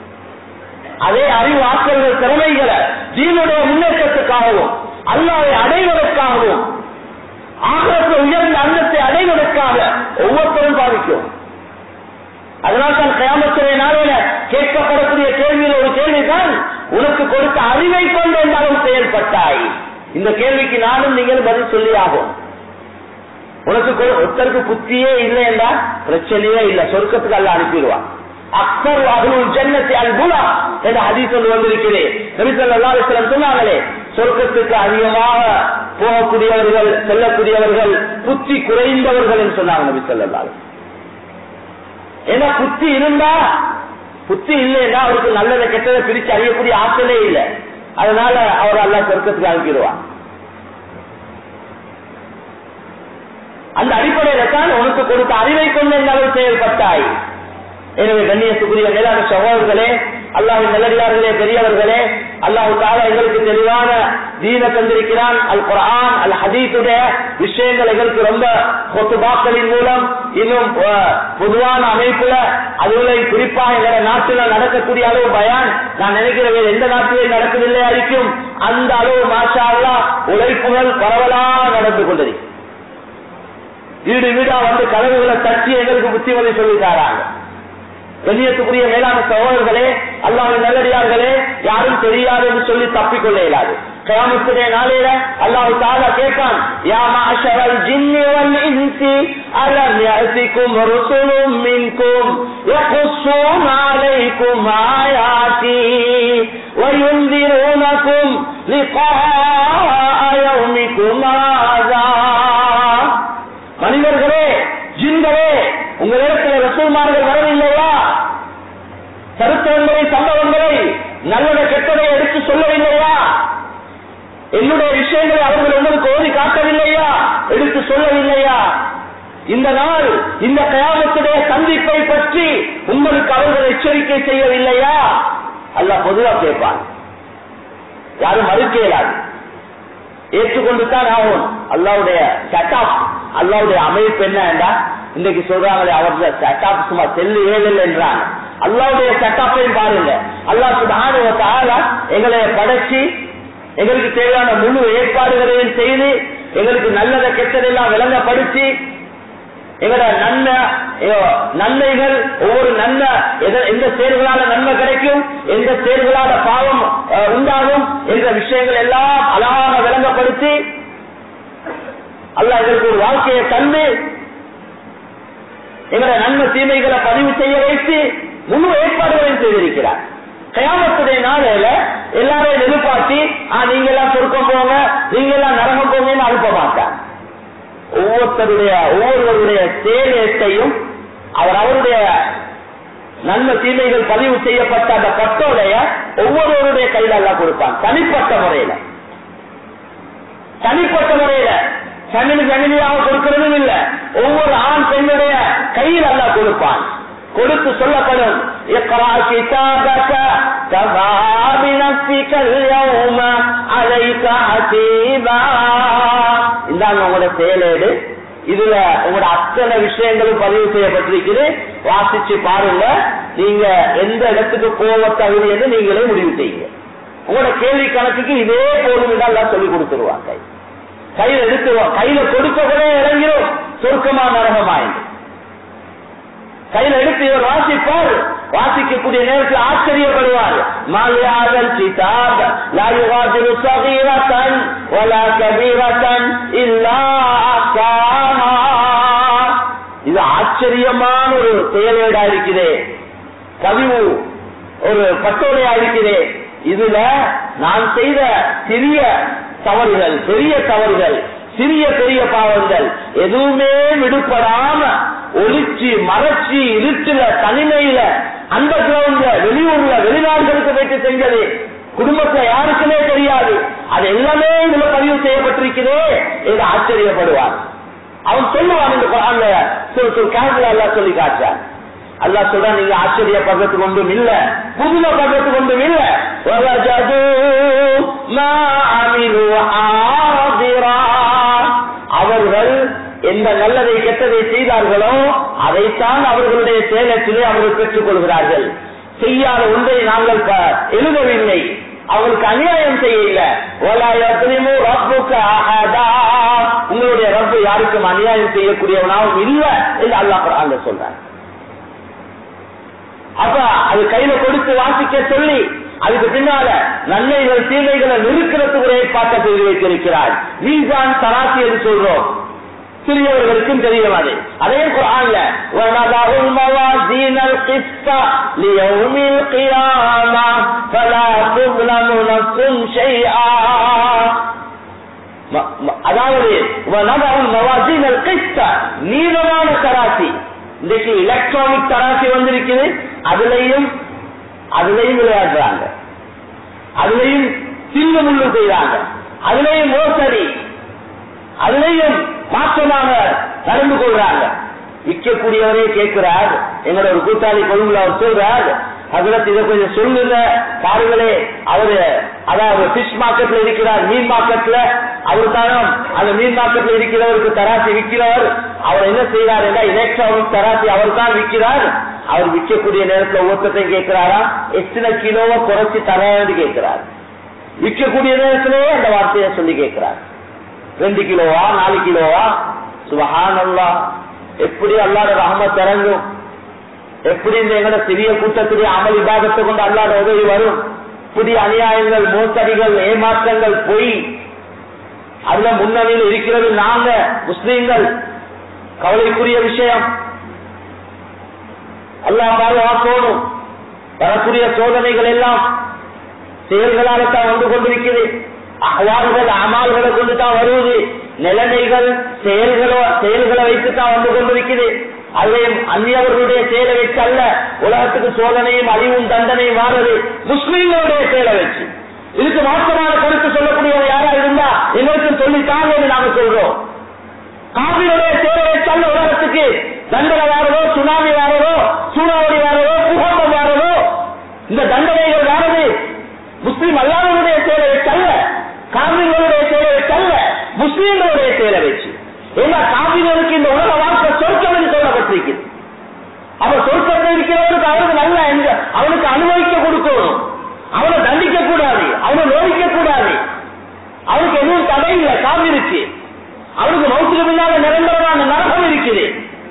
அதே அறிவு ஆற்றல்கள் திறமைகளை தீனுடைய முன்னேற்றத்துக்காகவும் அல்லாவை அடைவதற்காகவும் ஆகத்தில் உயர்ந்த அந்தத்தை அடைவதற்காக ஒவ்வொருத்தரும் பாதிக்கும் அதனால்தான் கயாமத்துறை நாளையில கேட்கப்படக்கூடிய கேள்வியில் ஒரு கேள்விதான் உனக்கு கொடுத்த அறிவை கொண்டு என்றாலும் செயல்பட்டாய் இந்த கேள்விக்கு நானும் நீங்கள் பதில் சொல்லி ஆகும் உனக்கு கொ- ஒருத்தருக்கு புத்தியே இல்லை என்றால் பிரச்சனையே இல்லை சொர்க்கத்துக்கு அல்ல அனுப்பிடுவான் அக்சர் அருள் ஜன்னத்தை அல்புலா என்ற ஹதீஸ் ஒன்று வந்திருக்கிறேன் நபி ஸல்லல்லாஹு அலைஹி வஸல்லம் சொன்னாங்களே சொர்க்கத்துக்கு அதிகமாக போகக்கூடியவர்கள் செல்லக்கூடியவர்கள் புத்தி குறைந்தவர்கள் என்று சொன்னாங்க நபி ஸல்லல்லாஹு அலைஹி வஸல்லம். ஏன்னா புத்தி இருந்தா புத்தி இல்லைன்னா அவருக்கு நல்லதை கெட்டதை பிரிச்சு அறியக்கூடிய ஆற்றலே இல்லை அதனால அவர் அல்லா சொர்க்கத்துக்கு அனுப்பிடுவான் அந்த அடிப்படையில தான் உனக்கு கொடுத்த அறிவை கொண்டு என்னாலும் செயல்பட்டாய் எனவே கண்ணியத்துக்குரிய மேலான சகோதரர்களே அல்லாஹின் நல்லடியார்களே பெரியவர்களே அல்லாஹு தாலா எங்களுக்கு தெளிவான தீன தந்திருக்கிறான் அல் குரான் அல் ஹதீத்துடைய விஷயங்கள் எங்களுக்கு ரொம்ப கொத்துபாக்களின் மூலம் இன்னும் அஹ், பொதுவான அமைப்புல அதுகளை குறிப்பாக எங்களுடைய நாட்டில் நடக்கக்கூடிய அளவு பயான் நான் நினைக்கிறேன் வேறு எந்த நாட்டிலே நடக்கவில்லை அறிக்கும் அந்த அளவு மாஷா அல்லாஹ் உழைப்புகள் பரவலாக நடந்து கொண்டிருக்கு வீடு வீடா வந்து கதவுகளை தட்டி எங்களுக்கு புத்திமதி சொல்லி தாராங்க கண்ணியத்துக்குரிய மேலான சகோதரர்களே அல்லாஹ் நல்லடியார்களே யாரும் தெரியாது என்று சொல்லி தப்பிக்கொள்ள இயலாது கயாமத்துடைய நாளையில அல்லாஹ் தாலா கேட்பான் யா மாஷரல் ஜின்னி வல் இன்சி அலம் யஅதிக்கும் ரசுலும் மின்கும் يقصون عليكم آياتي وينذرونكم لقاء يومكم هذا மனிதர்களே ஜின்களே உங்களிடத்தில் ரசூல்மார்கள் வரவில்லையா சரித்திரங்களை சம்பவங்களை நல்லத கெட்டதை எடுத்து சொல்லவில்லையா என்னுடைய விஷயங்களை அவர்கள் உங்களுக்கு ஓதி காட்டவில்லையா எடுத்து சொல்லவில்லையா இந்த நாள் இந்த கயாமத்துடைய சந்திப்பை பற்றி உங்களுக்கு அவர்கள் எச்சரிக்கை செய்யவில்லையா அல்லாஹ் பொதுவா கேட்பான் யாரும் மறுக்க இயலாது ஏற்றுக்கொண்டு தான் ஆகும் அல்லாவுடைய செட்டப் அல்லாவுடைய அமைப்பு என்னண்டா இன்னைக்கு சொல்றாங்களே அவருடைய செட்டப் சும்மா செல்லு ஏழு என்றாங்க அல்லாவுடைய செட்டப்பையும் பாருங்க அல்லாஹ் சுபான எங்களை படைச்சு எங்களுக்கு தேவையான முழு ஏற்பாடுகளையும் செய்து எங்களுக்கு நல்லதை கெட்டதெல்லாம் விளங்கப்படுத்தி எங்களோட நன்மை எ- நன்மைகள் ஒவ்வொரு நன்மை எத- எந்த செயல்களால நன்மை கிடைக்கும் எந்த செயல்களால பாவம் அஹ், உண்டாகும் என்ற விஷயங்கள் எல்லாம் அழகாக விளங்கப்படுத்தி அல்லாஹ் எங்களுக்கு ஒரு வாழ்க்கையை தந்து எங்களோட நன்மை தீமைகளை பதிவு செய்ய வைத்து முழு ஏற்பாடுகளையும் செய்திருக்கிறார் கயாமத்துடைய நாளையில எல்லாரையும் எதிர்பார்த்தி ஆ நீங்க எல்லாம் சொர்க்கம் போங்க நீங்க எல்லாம் நரகம் போங்கன்னு அனுப்ப மாட்டார் ஒவ்வொருத்தருடைய ஒவ்வொருவருடைய சேவையத்தையும் அவர் அவருடைய நன்மை தீமைகள் பதிவு செய்யப்பட்ட அந்த பட்டோடைய ஒவ்வொருவருடைய கையில எல்லாம் கொடுப்பான் தனிப்பட்ட முறையில தனிப்பட்ட முறையில ஃபேமிலி ஃபேமிலியாக கொடுக்கிறதும் இல்ல ஒவ்வொரு ஆண் பெண்ணுடைய கையில் எல்லாம் கொடுப்பான் கொடுத்து சொல்லப்படும் اقرأ كتابك كفى بنفسك اليوم عليك حسيبا இந்தாங்க உங்களோட செயலேடு இதுல உங்களோட அத்தனை விஷயங்களும் பதிவு செய்யப்பட்டிருக்குது வாசிச்சு பாருங்க நீங்க எந்த இடத்துக்கு போக தகுதி என்று நீங்களே முடிவு செய்யுங்க உங்களோட கேள்வி கணக்குக்கு இதே போதும் எல்லாம் சொல்லி கொடுத்துருவாங்க கையில எடுத்துருவோம் கையில கொடுக்கவே இறங்கிடும் சொர்க்கமா நரகமாயிடும் கையில எடுத்து இவர் வாசிப்பார் வாசிக்கக்கூடிய நேரத்தில் ஆச்சரியப்படுவார் மாலியாதல் கிதாப் லா யுகாதிரு சகீரத்தன் வலா கபீரத்தன் இல்லா அஹ்சாஹா. இது ஆச்சரியமான ஒரு செயலேடா இருக்குதே பதிவு ஒரு பட்டோலையா இருக்குதே இதுல நான் செய்த சிறிய தவறுகள் பெரிய தவறுகள் சிறிய பெரிய பாவங்கள் எதுவுமே விடுபடாம ஒளிச்சு மறைச்சி இருட்டுல தனிமையில அந்த கிரவுண்ட்ல வெளியூர்ல வெளிநாடுகளுக்கு போயிட்டு செஞ்சது குடும்பத்துல யாருக்குமே தெரியாது அது எல்லாமே இதுல பதிவு செய்யப்பட்டிருக்கிறே என்று ஆச்சரியப்படுவார் அவன் சொல்லுவான் இந்த குரான்ல சொல் சொல் கேமரா எல்லாம் சொல்லி காட்டுறான் அல்லாஹ் சொல்றான் நீங்க ஆச்சரியப்படுறதுக்கு ஒன்றும் இல்ல புதுமைப்படுறதுக்கு ஒன்றும் இல்ல وَوَجَدُوا مَا عَمِلُوا حَاضِرًا. அவர்கள் எந்த நல்லதை கெட்டதை செய்தார்களோ அதைத்தான் அவர்களுடைய சேலத்திலே அவர்கள் பெற்றுக் கொள்கிறார்கள் செய்யாத ஒன்றை நாங்கள் ப- எழுதவில்லை அவங்களுக்கு அநியாயம் செய்யல وَلَا يَظْلِمُ رَبُّكَ أَحَدًا. உங்களுடைய ரப்பு யாருக்கும் அநியாயம் செய்யக்கூடியவனாகவும் இல்ல என்று அல்லாஹ் குர்ஆன்ல சொல்றார் அப்ப அது கையில கொடுத்து வாசிக்க சொல்லி அதுக்கு பின்னால நன்மைகள் தீமைகளை நிறுக்கிறதுக்கு ஒரு ஏற்பாட்டை செய்து வைத்திருக்கிறார் மீசான் தராசி என்று சொல்றோம் சிறியவர்களுக்கும் தெரியும் அது அதே குரான்ல وَنَضَعُ الْمَوَازِينَ الْقِسْطَ لِيَوْمِ الْقِيَامَةِ فَلَا تُظْلَمُ نَفْسٌ شَيْئًا ம- ம- அதாவது وَنَضَعُ الْمَوَازِينَ الْقِسْطَ நீளமான தராசி இன்றைக்கு எலக்ட்ரானிக் தராசி வந்திருக்குது அதுலயும் அதுலயும் விளையாடுறாங்க அதுலயும் சில்லு முள்ளு செய்றாங்க அதுலயும் மோசடி அதுலயும் மாற்றமாக நடந்து கொள்றாங்க விற்கக்கூடியவரே கேட்கிறார் எங்களோட ஒரு கூட்டாளி கொழும்புல அவர் சொல்றார் ஹசரத் இதை கொஞ்சம் சொல்லுங்க பாருங்களே அவரு அதாவது பிஷ் மார்க்கெட்ல இருக்கிறார் மீன் மார்க்கெட்ல அவர் தானும் அந்த மீன் மார்க்கெட்ல இருக்கிறவருக்கு தராசி விற்கிறவர் அவர் என்ன செய்யறார் என்றால் எலக்ட்ரானிக் தராசி அவர் தான் விற்கிறார் அவர் விற்கக்கூடிய நேரத்துல ஒவ்வொருத்தையும் கேட்கிறாரா எத்தனை கிலோவை குறைச்சி தரேன்னு கேட்கிறார் விற்கக்கூடிய நேரத்திலேயே அந்த வார்த்தையை சொல்லி கேட்கிறார் ரெண்டு கிலோவா நாலு கிலோவா சுபஹானல்லா எப்படி அல்லாத ரஹமத் இறங்கும் எப்படி இந்த எங்கட சிறிய கூட்டத்துடைய அமல் விபாகத்தை கொண்டு அல்லாத உதவி வரும் புதிய அநியாயங்கள் மோசடிகள் ஏமாற்றங்கள் பொய் அதுல முன்னணியில் இருக்கிறது நாங்க முஸ்லீம்கள் கவலைக்குரிய விஷயம் அல்லாஹ் பாதுகாக்கணும் வரக்கூடிய சோதனைகள் எல்லாம் செயல்களால தான் வந்து கொண்டிருக்கிறது அகவாறுகள் அமால்களை கொண்டு தான் வருவது நிலைமைகள் செயல்களோ செயல்களை வைத்து தான் வந்து கொண்டிருக்கிறது அதையும் அந்நியவர்களுடைய செயலை வச்சு அல்ல உலகத்துக்கு சோதனையும் அழிவும் தண்டனையும் மாறுது முஸ்லீம்களுடைய செயலை வச்சு இதுக்கு மாற்றமான கருத்து சொல்லக்கூடியவர் யாரா இருந்தா எங்களுக்கு சொல்லித்தாங்க என்று நாங்க சொல்றோம் காவிரியுடைய செயலை வச்சு அல்ல உலகத்துக்கு தண்டனை வாரதோ சுனாமி வாரதோ சூறாவளி வாரதோ பூகம்பம் வாரதோ இந்த தண்டனைகள் வாரது முஸ்லீம் அல்லாதவருடைய செயலை வச்சு அல்ல காவிரிகளுடைய செயலை வச்சு அல்ல முஸ்லீம்களுடைய செயலை வச்சு ஏன்னா காவிரிகளுக்கு இந்த உலக வாழ்க்கை சொர்க்கம் என்று சொல்லப்பட்டிருக்கிறது அவன் சொர்க்கத்தில் இருக்கிறவனுக்கு அவனுக்கு நல்ல எங்க அவனுக்கு அனுபவிக்க கொடுக்கணும் அவனை தண்டிக்க கூடாது அவனை நோடிக்க கூடாது அவனுக்கு எதுவும் தடை இல்லை காவிரிக்கு அவனுக்கு மௌத்துக்கு பின்னால நிரந்தரமான நரகம் இருக்குது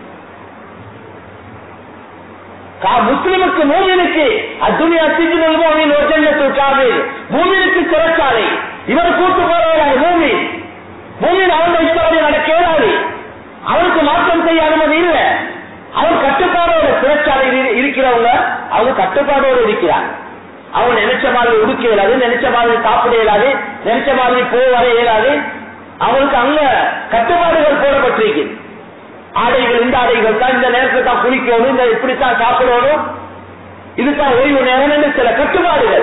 முஸ்லிமுக்கு மூமினுக்கு அத்துணி அத்திஜினல் மூமின் ஒரு காவில் மூமினுக்கு சிறச்சாலை இவர் கூட்டு போறாரு மூமி மூமின் அவன் இஷ்டப்படி நடக்க இயலாது அவனுக்கு மாற்றம் செய்ய அனுமதி இல்லை அவன் கட்டுப்பாடோட சிறைச்சாலையில் இருக்கிறவங்க அவங்க கட்டுப்பாடோடு இருக்கிறாங்க அவன் நினைச்ச மாதிரி உடுக்க இயலாது நினைச்ச மாதிரி சாப்பிட இயலாது நினைச்ச மாதிரி போ வர இயலாது அவனுக்கு அங்க கட்டுப்பாடுகள் போடப்பட்டிருக்கிறது ஆடைகள் இந்த ஆடைகள் தான் இந்த நேரத்தில் தான் குளிக்கணும் இந்த இப்படித்தான் சாப்பிடணும் இதுதான் ஓய்வு நேரம் என்று சில கட்டுப்பாடுகள்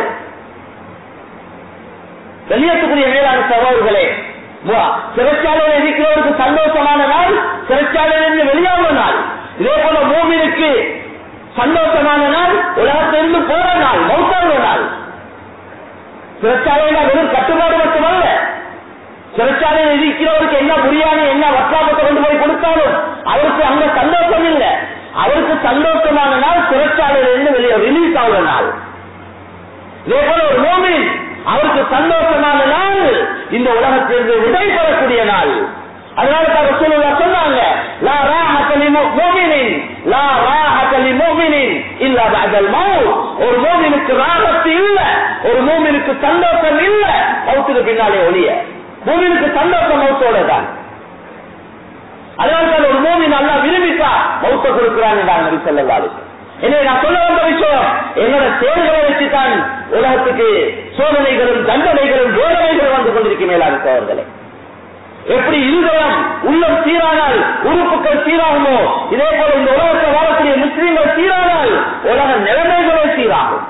வெளியேற்றக்கூடிய மேலான சகோதரர்களே சிறைச்சாலையில் இருக்கிறவருக்கு சந்தோஷமான நாள் சிறைச்சாலையிலிருந்து வெளியாகிற நாள் இதே போல மூமினுக்கு சந்தோஷமான நாள் உலகத்திலிருந்து போற நாள் மௌத்தாகிற நாள் சிறைச்சாலையில வெறும் கட்டுப்பாடு மட்டுமல்ல சிறைச்சாலையில் இருக்கிறவருக்கு என்ன புரியாம என்ன வட்டாபத்தை கொண்டு போய் கொடுத்தாலும் அவருக்கு அங்க சந்தோஷம் இல்லை அவருக்கு சந்தோஷமான நாள் சிறைச்சாலையிலிருந்து வெளியே ரிலீஸ் ஆகுற நாள் இதே போல ஒரு மோமின் அவருக்கு சந்தோஷமான நாள் இந்த உலகத்திலிருந்து விடைபெறக்கூடிய நாள் அதனால தான் ரசூலுல்லா சொன்னாங்க லா ராஹத லிமுஃமினின் லா ராஹத லிமுஃமினின் இல்லா பஅதல் மௌத் ஒரு மூமினுக்கு ராகத்து இல்ல ஒரு மூமினுக்கு சந்தோஷம் இல்ல மௌத்துக்கு பின்னாலே ஒளிய மூமினுக்கு சந்தோஷம் மௌத்தோட தான் அதனால தான் ஒரு மூமின் நல்லா விரும்பிட்டா மௌத்த கொடுக்கிறாங்க நபி ஸல்லல்லாஹு அலைஹி எனவே நான் சொல்ல வந்த விஷயம் என்னோட செயல்களை வச்சுதான் உலகத்துக்கு சோதனைகளும் தண்டனைகளும் வேதனைகளும் வந்து கொண்டிருக்கும் மேலான சோழர்களே எப்படி இருதயம் உள்ளம் சீரானால் உறுப்புகள் சீராகுமோ இதே போல இந்த உலகத்தில் வாழக்கூடிய முஸ்லீம்கள் சீரானால் உலக நிலைமைகளே சீராகும்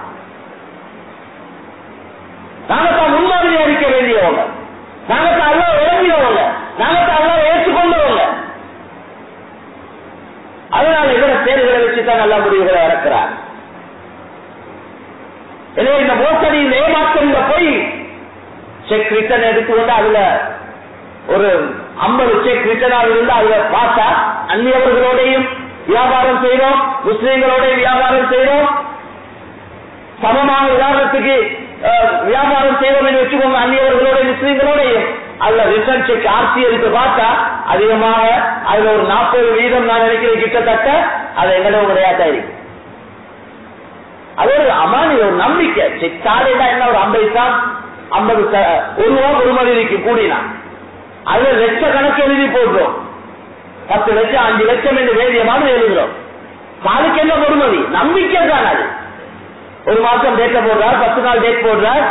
நாங்கத்தான் முன்மாதிரி அளிக்க வேண்டியவங்க நாங்கத்தான் எல்லாம் இறங்கினவங்க நாங்கத்தான் எல்லாம் ஏற்றுக்கொண்டவங்க அதனால இதர செயல்களை வச்சுதான் நல்ல முடிவுகளை இறக்கிறார் எனவே இந்த மோசடி இந்த ஏமாற்றம் இந்த பொய் செக் ரிட்டர்ன் எடுத்துக்கொண்டு அதுல ஒரு ஐம்பது செக் ரிட்டர்னாக இருந்து அதுல பார்த்தா அந்நியவர்களோடையும் வியாபாரம் செய்யறோம் முஸ்லீம்களோடையும் வியாபாரம் செய்யறோம் சமமாக உதாரணத்துக்கு வியாபாரம் செய்வோம் என்று வச்சுக்கோங்க அந்நியவர்களோட முஸ்லீம்களோடையும் அதுல ரிட்டர்ன் செக் ஆர்சி எடுத்து பார்த்தா அதிகமாக அதுல ஒரு நாற்பது வீதம் நான் நினைக்கிறேன் கிட்டத்தட்ட அது எங்களோட கிடையாதா இருக்கு அது ஒரு அமானி ஒரு நம்பிக்கை செக் சாலைனா என்ன ஒரு ஐம்பது தான் ஐம்பது ஒரு ரூபா ஒரு மணி இருக்கு கூடினா அதுல லட்ச கணக்கு எழுதி போடுறோம் பத்து லட்சம் அஞ்சு லட்சம் என்று வேண்டிய மாதிரி எழுதுறோம் அதுக்கு என்ன பொறுமதி நம்பிக்கை தான் அது ஒரு மாசம் டேட்ட போடுறார் பத்து நாள் டேட் போடுறார்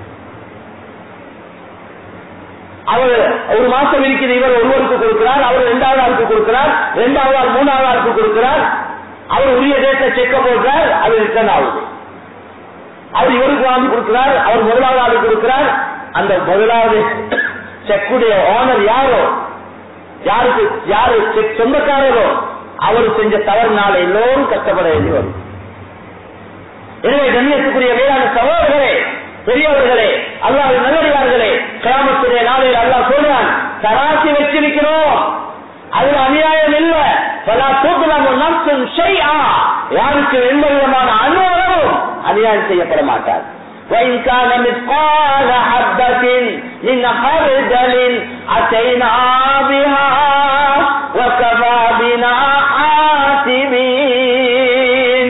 அவர் ஒரு மாசம் இருக்கிற இவர் ஒருவருக்கு கொடுக்கிறார் அவர் இரண்டாவது ஆளுக்கு கொடுக்கிறார் இரண்டாவது ஆள் மூணாவது ஆளுக்கு கொடுக்கிறார் அவர் உரிய டேட்டை செக்க போடுறார் அது ரிட்டர்ன் ஆகுது அவர் இவருக்கு வாங்கி கொடுக்கிறார் அவர் முதலாவது ஆளுக்கு கொடுக்கிறார் அந்த முதலாவது செக்குடைய ஓனர் யாரோ யாருக்கு யாரு செக் சொந்தக்காரரோ அவர் செஞ்ச தவறுனால எல்லோரும் கஷ்டப்பட வேண்டி வரும் எனவே கண்ணியத்துக்குரிய மேலான சகோதரர்களே பெரியவர்களே அல்லாஹ் நல்லடியார்களே கிராமத்துடைய நாளில் அல்லாஹ் சொல்றான் தராசி வச்சிருக்கிறோம் அதுல அநியாயம் இல்ல பல தூக்கலாம் நம்சும் ஷைஆ யாருக்கு எந்த விதமான அனுபவமும் அநியாயம் செய்யப்பட மாட்டார் وإن كان مثقال حبة من خردل أتينا بها وكفى بنا حاسبين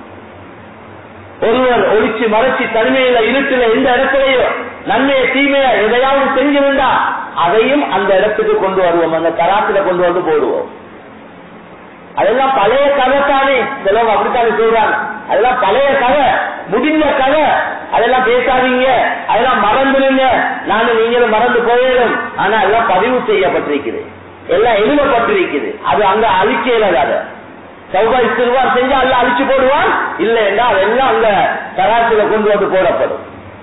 ஒருவர் ஒளிச்சு மறைச்சு தனிமையில இருட்டுல எந்த இடத்துலயோ நன்மையை தீமையை எதையாவது செஞ்சிருந்தா அதையும் அந்த இடத்துக்கு கொண்டு வருவோம் அந்த கராத்துல கொண்டு வந்து போடுவோம் அதெல்லாம் பழைய கதை தானே சிலவங்க அப்படித்தானே சொல்றாங்க அதெல்லாம் பழைய கதை முடிஞ்ச கதை அதெல்லாம் பேசாதீங்க அதெல்லாம் மறந்துடுங்க நானும் நீங்களும் மறந்து போயிடும் ஆனா எல்லாம் பதிவு செய்யப்பட்டிருக்குது எல்லாம் எழுதப்பட்டிருக்குது அது அங்க அழிக்கையில கதை சௌபாய் சிறுவார் செஞ்சா அல்ல அழிச்சு போடுவான் இல்ல என்றால் அதெல்லாம் அங்க தராசில கொண்டு வந்து போடப்படும்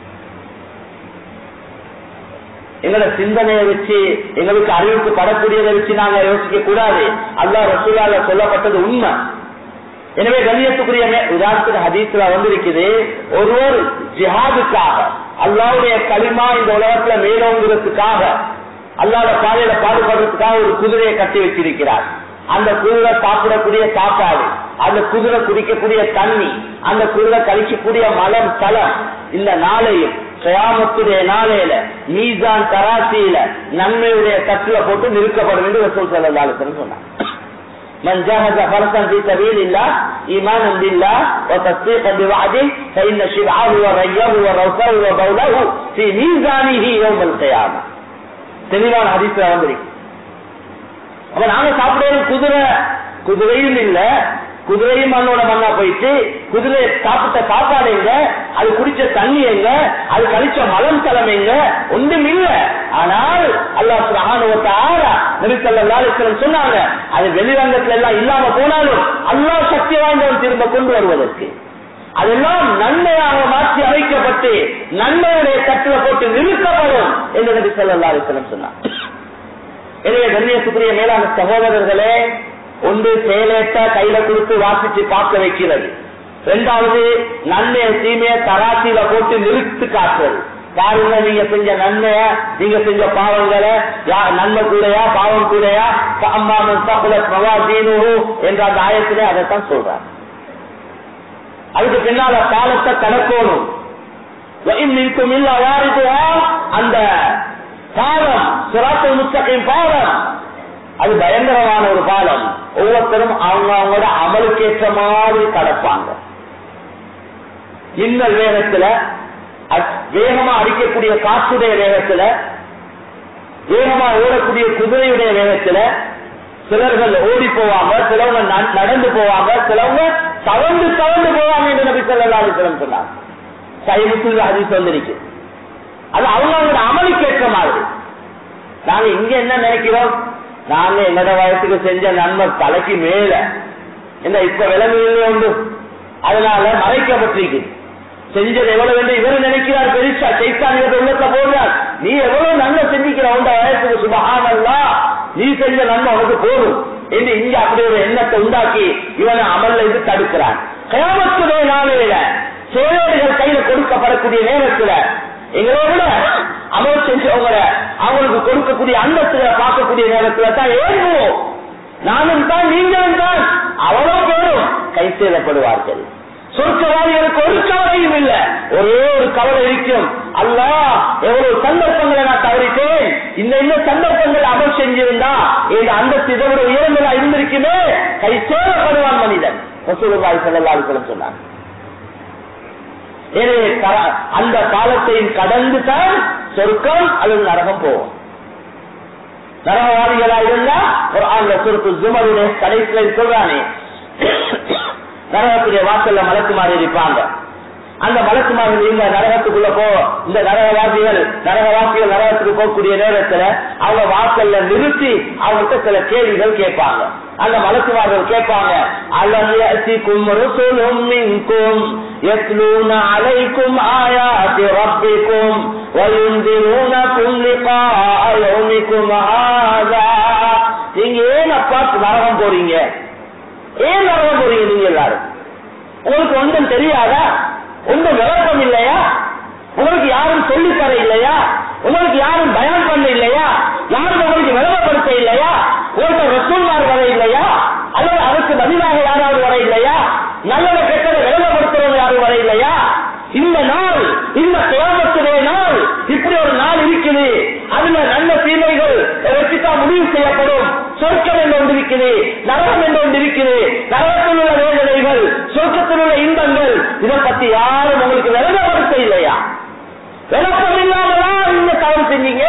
எங்களோட சிந்தனையை வச்சு எங்களுக்கு அறிவுக்கு படக்கூடியதை வச்சு நாங்க யோசிக்க கூடாது அல்லா ரசூலால சொல்லப்பட்டது உண்மை எனவே கண்ணியத்துக்குரிய மே- உதாரணத்துக்கு ஹதீஸ்ல வந்திருக்குது ஒருவர் ஜிஹாதுக்காக அல்லாவுடைய களிமா இந்த உலகத்துல மேலோங்கிறதுக்காக அல்லாத பாதையில பாடுபடுறதுக்காக ஒரு குதிரையை கட்டி வச்சிருக்கிறார் அந்த குதிரை சாப்பிடக்கூடிய சாப்பாடு அந்த குதிரை குடிக்கக்கூடிய தண்ணி அந்த குதிரை கழிக்கக்கூடிய மலம் தலம் இந்த நாளையும் கயாமத்துடைய நாளையில மீசான் கராசியில நன்மையுடைய தட்டுல போட்டு நிறுக்கப்படும் என்று ரசூல் ஸல்லல்லாஹு அலைஹி வஸல்லம் சொன்னார் من جهز فرسا في سبيل الله ايمانا بالله وتصديقا بوعده فان شبعه وريه وروثه وبوله في ميزانه يوم القيامه தெளிவான ஹதீஸ்ல வந்திருக்கு அப்ப நாங்க சாப்பிடுறது குதிரை குதிரையும் இல்ல குதிரையும் மண்ணோட மண்ணா போயிட்டு குதிரை சாப்பிட்ட சாப்பாடு எங்க அது குடிச்ச தண்ணி எங்க அது கழிச்ச மலம் தலம் எங்க ஒன்றும் இல்ல ஆனால் அல்லாஹ் சுபஹானுவத்த ஆறா நபிசல்லாஸ்லம் சொன்னாங்க அது வெளிரங்கத்துல எல்லாம் இல்லாம போனாலும் அல்லாஹ் சக்தி வாய்ந்தவன் திரும்ப கொண்டு வருவதற்கு அதெல்லாம் நன்மையாக மாற்றி அமைக்கப்பட்டு நன்மையுடைய தட்டுல போட்டு நிறுத்தப்படும் என்று நபி ஸல்லல்லாஹு அலைஹி வஸல்லம் சொன்னார் எனவே கண்ணியத்துக்குரிய மேலான சகோதரர்களே ஒன்று செயலேற்ற கையில கொடுத்து வாசிச்சு பார்க்க வைக்கிறது இரண்டாவது நன்மையை தீமைய தராசியில போட்டு நிறுத்து காட்டுறது பாருங்க நீங்க செஞ்ச நன்மைய நீங்க செஞ்ச பாவங்களை யா- நன்மை கூடயா பாவம் கூடயா அம்மாமன் தகுல பிரவாசீனு என்ற அந்த ஆயத்திலே அதைத்தான் சொல்றார் அதுக்கு பின்னால காலத்தை கணக்கோணும் மின்கும் இல்ல வாரிதுவா அந்த பாலம் சிராத்து முத்தகையும் பாலம் அது பயங்கரமான ஒரு பாலம் ஒவ்வொருத்தரும் அவங்க அவங்களோட அமலுக்கேற்ற மாதிரி கடப்பாங்க இன்னல் வேகத்துல அ- வேகமா அடிக்கக்கூடிய காற்றுடைய வேகத்துல வேகமா ஓடக்கூடிய குதிரையுடைய வேகத்துல சிலர்கள் ஓடி போவாங்க சிலவங்க ந- நடந்து போவாங்க சிலவங்க தவண்டு தவண்டு போவாங்க என்று நபி ஸல்லல்லாஹு அலைஹி வஸல்லம் சொன்னார் சைமுக்குள்ள ஹதீஸ் வந்திருக்கு அது அவங்க அவங்களோட அமலுக்கு ஏற்ற மாதிரி நாங்க இங்க என்ன நினைக்கிறோம் நாங்க என்னோட வயசுக்கு செஞ்ச நன்மை தலைக்கு மேல இந்த இப்ப விலங்குகளே உண்டு அதனால மறைக்கப்பட்டிருக்கு செஞ்சது எவ்வளவு என்று இவர் நினைக்கிறார் பெருசா சைத்தான் இவர் உள்ளத்தை போடுறார் நீ எவ்வளவு நன்மை செஞ்சிக்கிற உண்ட வயசுக்கு சுபகானல்லா நீ செஞ்ச நன்மை உனக்கு போதும் என்று இங்க அப்படி ஒரு எண்ணத்தை உண்டாக்கி இவனை அமல்ல இது தடுக்கிறான் கயாமத்துடைய நாளையில சேவைகள் கையில கொடுக்கப்படக்கூடிய நேரத்துல எங்களை விட அமல் செஞ்சவங்கள அவங்களுக்கு கொடுக்கக்கூடிய அந்தத்துல பார்க்கக்கூடிய நேரத்துல தான் ஏங்குவோம் நானும் தான் நீங்களும் தான் அவ்வளவு பேரும் கை செய்யப்படுவார்கள் சொர்க்கவாதிகளுக்கு ஒரு கவலையும் இல்ல ஒரே ஒரு கவலை இருக்கும் அல்லாஹ் எவ்வளவு சந்தர்ப்பங்களை நான் தவறிட்டேன் இந்த இந்த சந்தர்ப்பங்கள் அமல் செஞ்சிருந்தா இந்த அந்தஸ்து இதை விட உயர்ந்ததா இருந்திருக்குமே கை சேரப்படுவான் மனிதன் ரசூலுல்லாஹி ஸல்லல்லாஹு அலைஹி வஸல்லம் சொன்னார் எனவே கர- அந்த காலத்தையும் கடந்து தான் சொர்க்கம் அல்லது நரகம் போகும் நரகவாதிகளா இருந்தா ஒரு ஆண்ட சுருக்கு ஜுமருடைய கடைசியில சொல்றானே நரகத்துடைய வாசல்ல மலக்குமாறு இருப்பாங்க அந்த மலக்குமாறு இந்த நரகத்துக்குள்ள போ இந்த நரகவாசிகள் நரகவாசிகள் நரகத்துக்கு போகக்கூடிய நேரத்துல அவங்க வாசல்ல நிறுத்தி அவங்கள்ட்ட சில கேள்விகள் கேட்பாங்க அந்த மலக்குமார்கள் கேட்பாங்க அலம் யஅதிக்கும் ருசுலும் மின்கும் يتلون عليكم آيات ربكم وينذرونكم لقاء يومكم هذا நீங்க ஏன் அப்பா நரகம் போறீங்க ஏன் நரகம் போறீங்க நீங்க எல்லாரும் உங்களுக்கு ஒன்றும் தெரியாதா உங்க விளக்கம் இல்லையா உங்களுக்கு யாரும் சொல்லி தர இல்லையா உங்களுக்கு யாரும் பயம் பண்ண இல்லையா யாரும் உங்களுக்கு விளம்பரப்படுத்த இல்லையா ஒருத்தர் ரசூல்மார் வர இல்லையா அல்லது அதுக்கு பதிலாக யாராவது வர இல்லையா நல்லத கெட்டதை விளம்பரப்படுத்துறவங்க யாரும் வர இல்லையா இந்த நாள் இந்த கிராமத்துடைய நாள் இப்படி ஒரு நாள் இருக்குது அதுல நல்ல தீமைகள் வச்சுதான் முடிவு செய்யப்படும் சொர்க்கம் என்று ஒன்று இருக்குது நரகம் என்று ஒன்று இருக்குது நரகத்தில் உள்ள வேதனைகள் சொர்க்கத்தில் உள்ள இன்பங்கள் இதை பத்தி யாரும் உங்களுக்கு விளம்பரப்படுத்த இல்லையா விளக்கம் இல்லாமலா நீங்க தவறு செஞ்சீங்க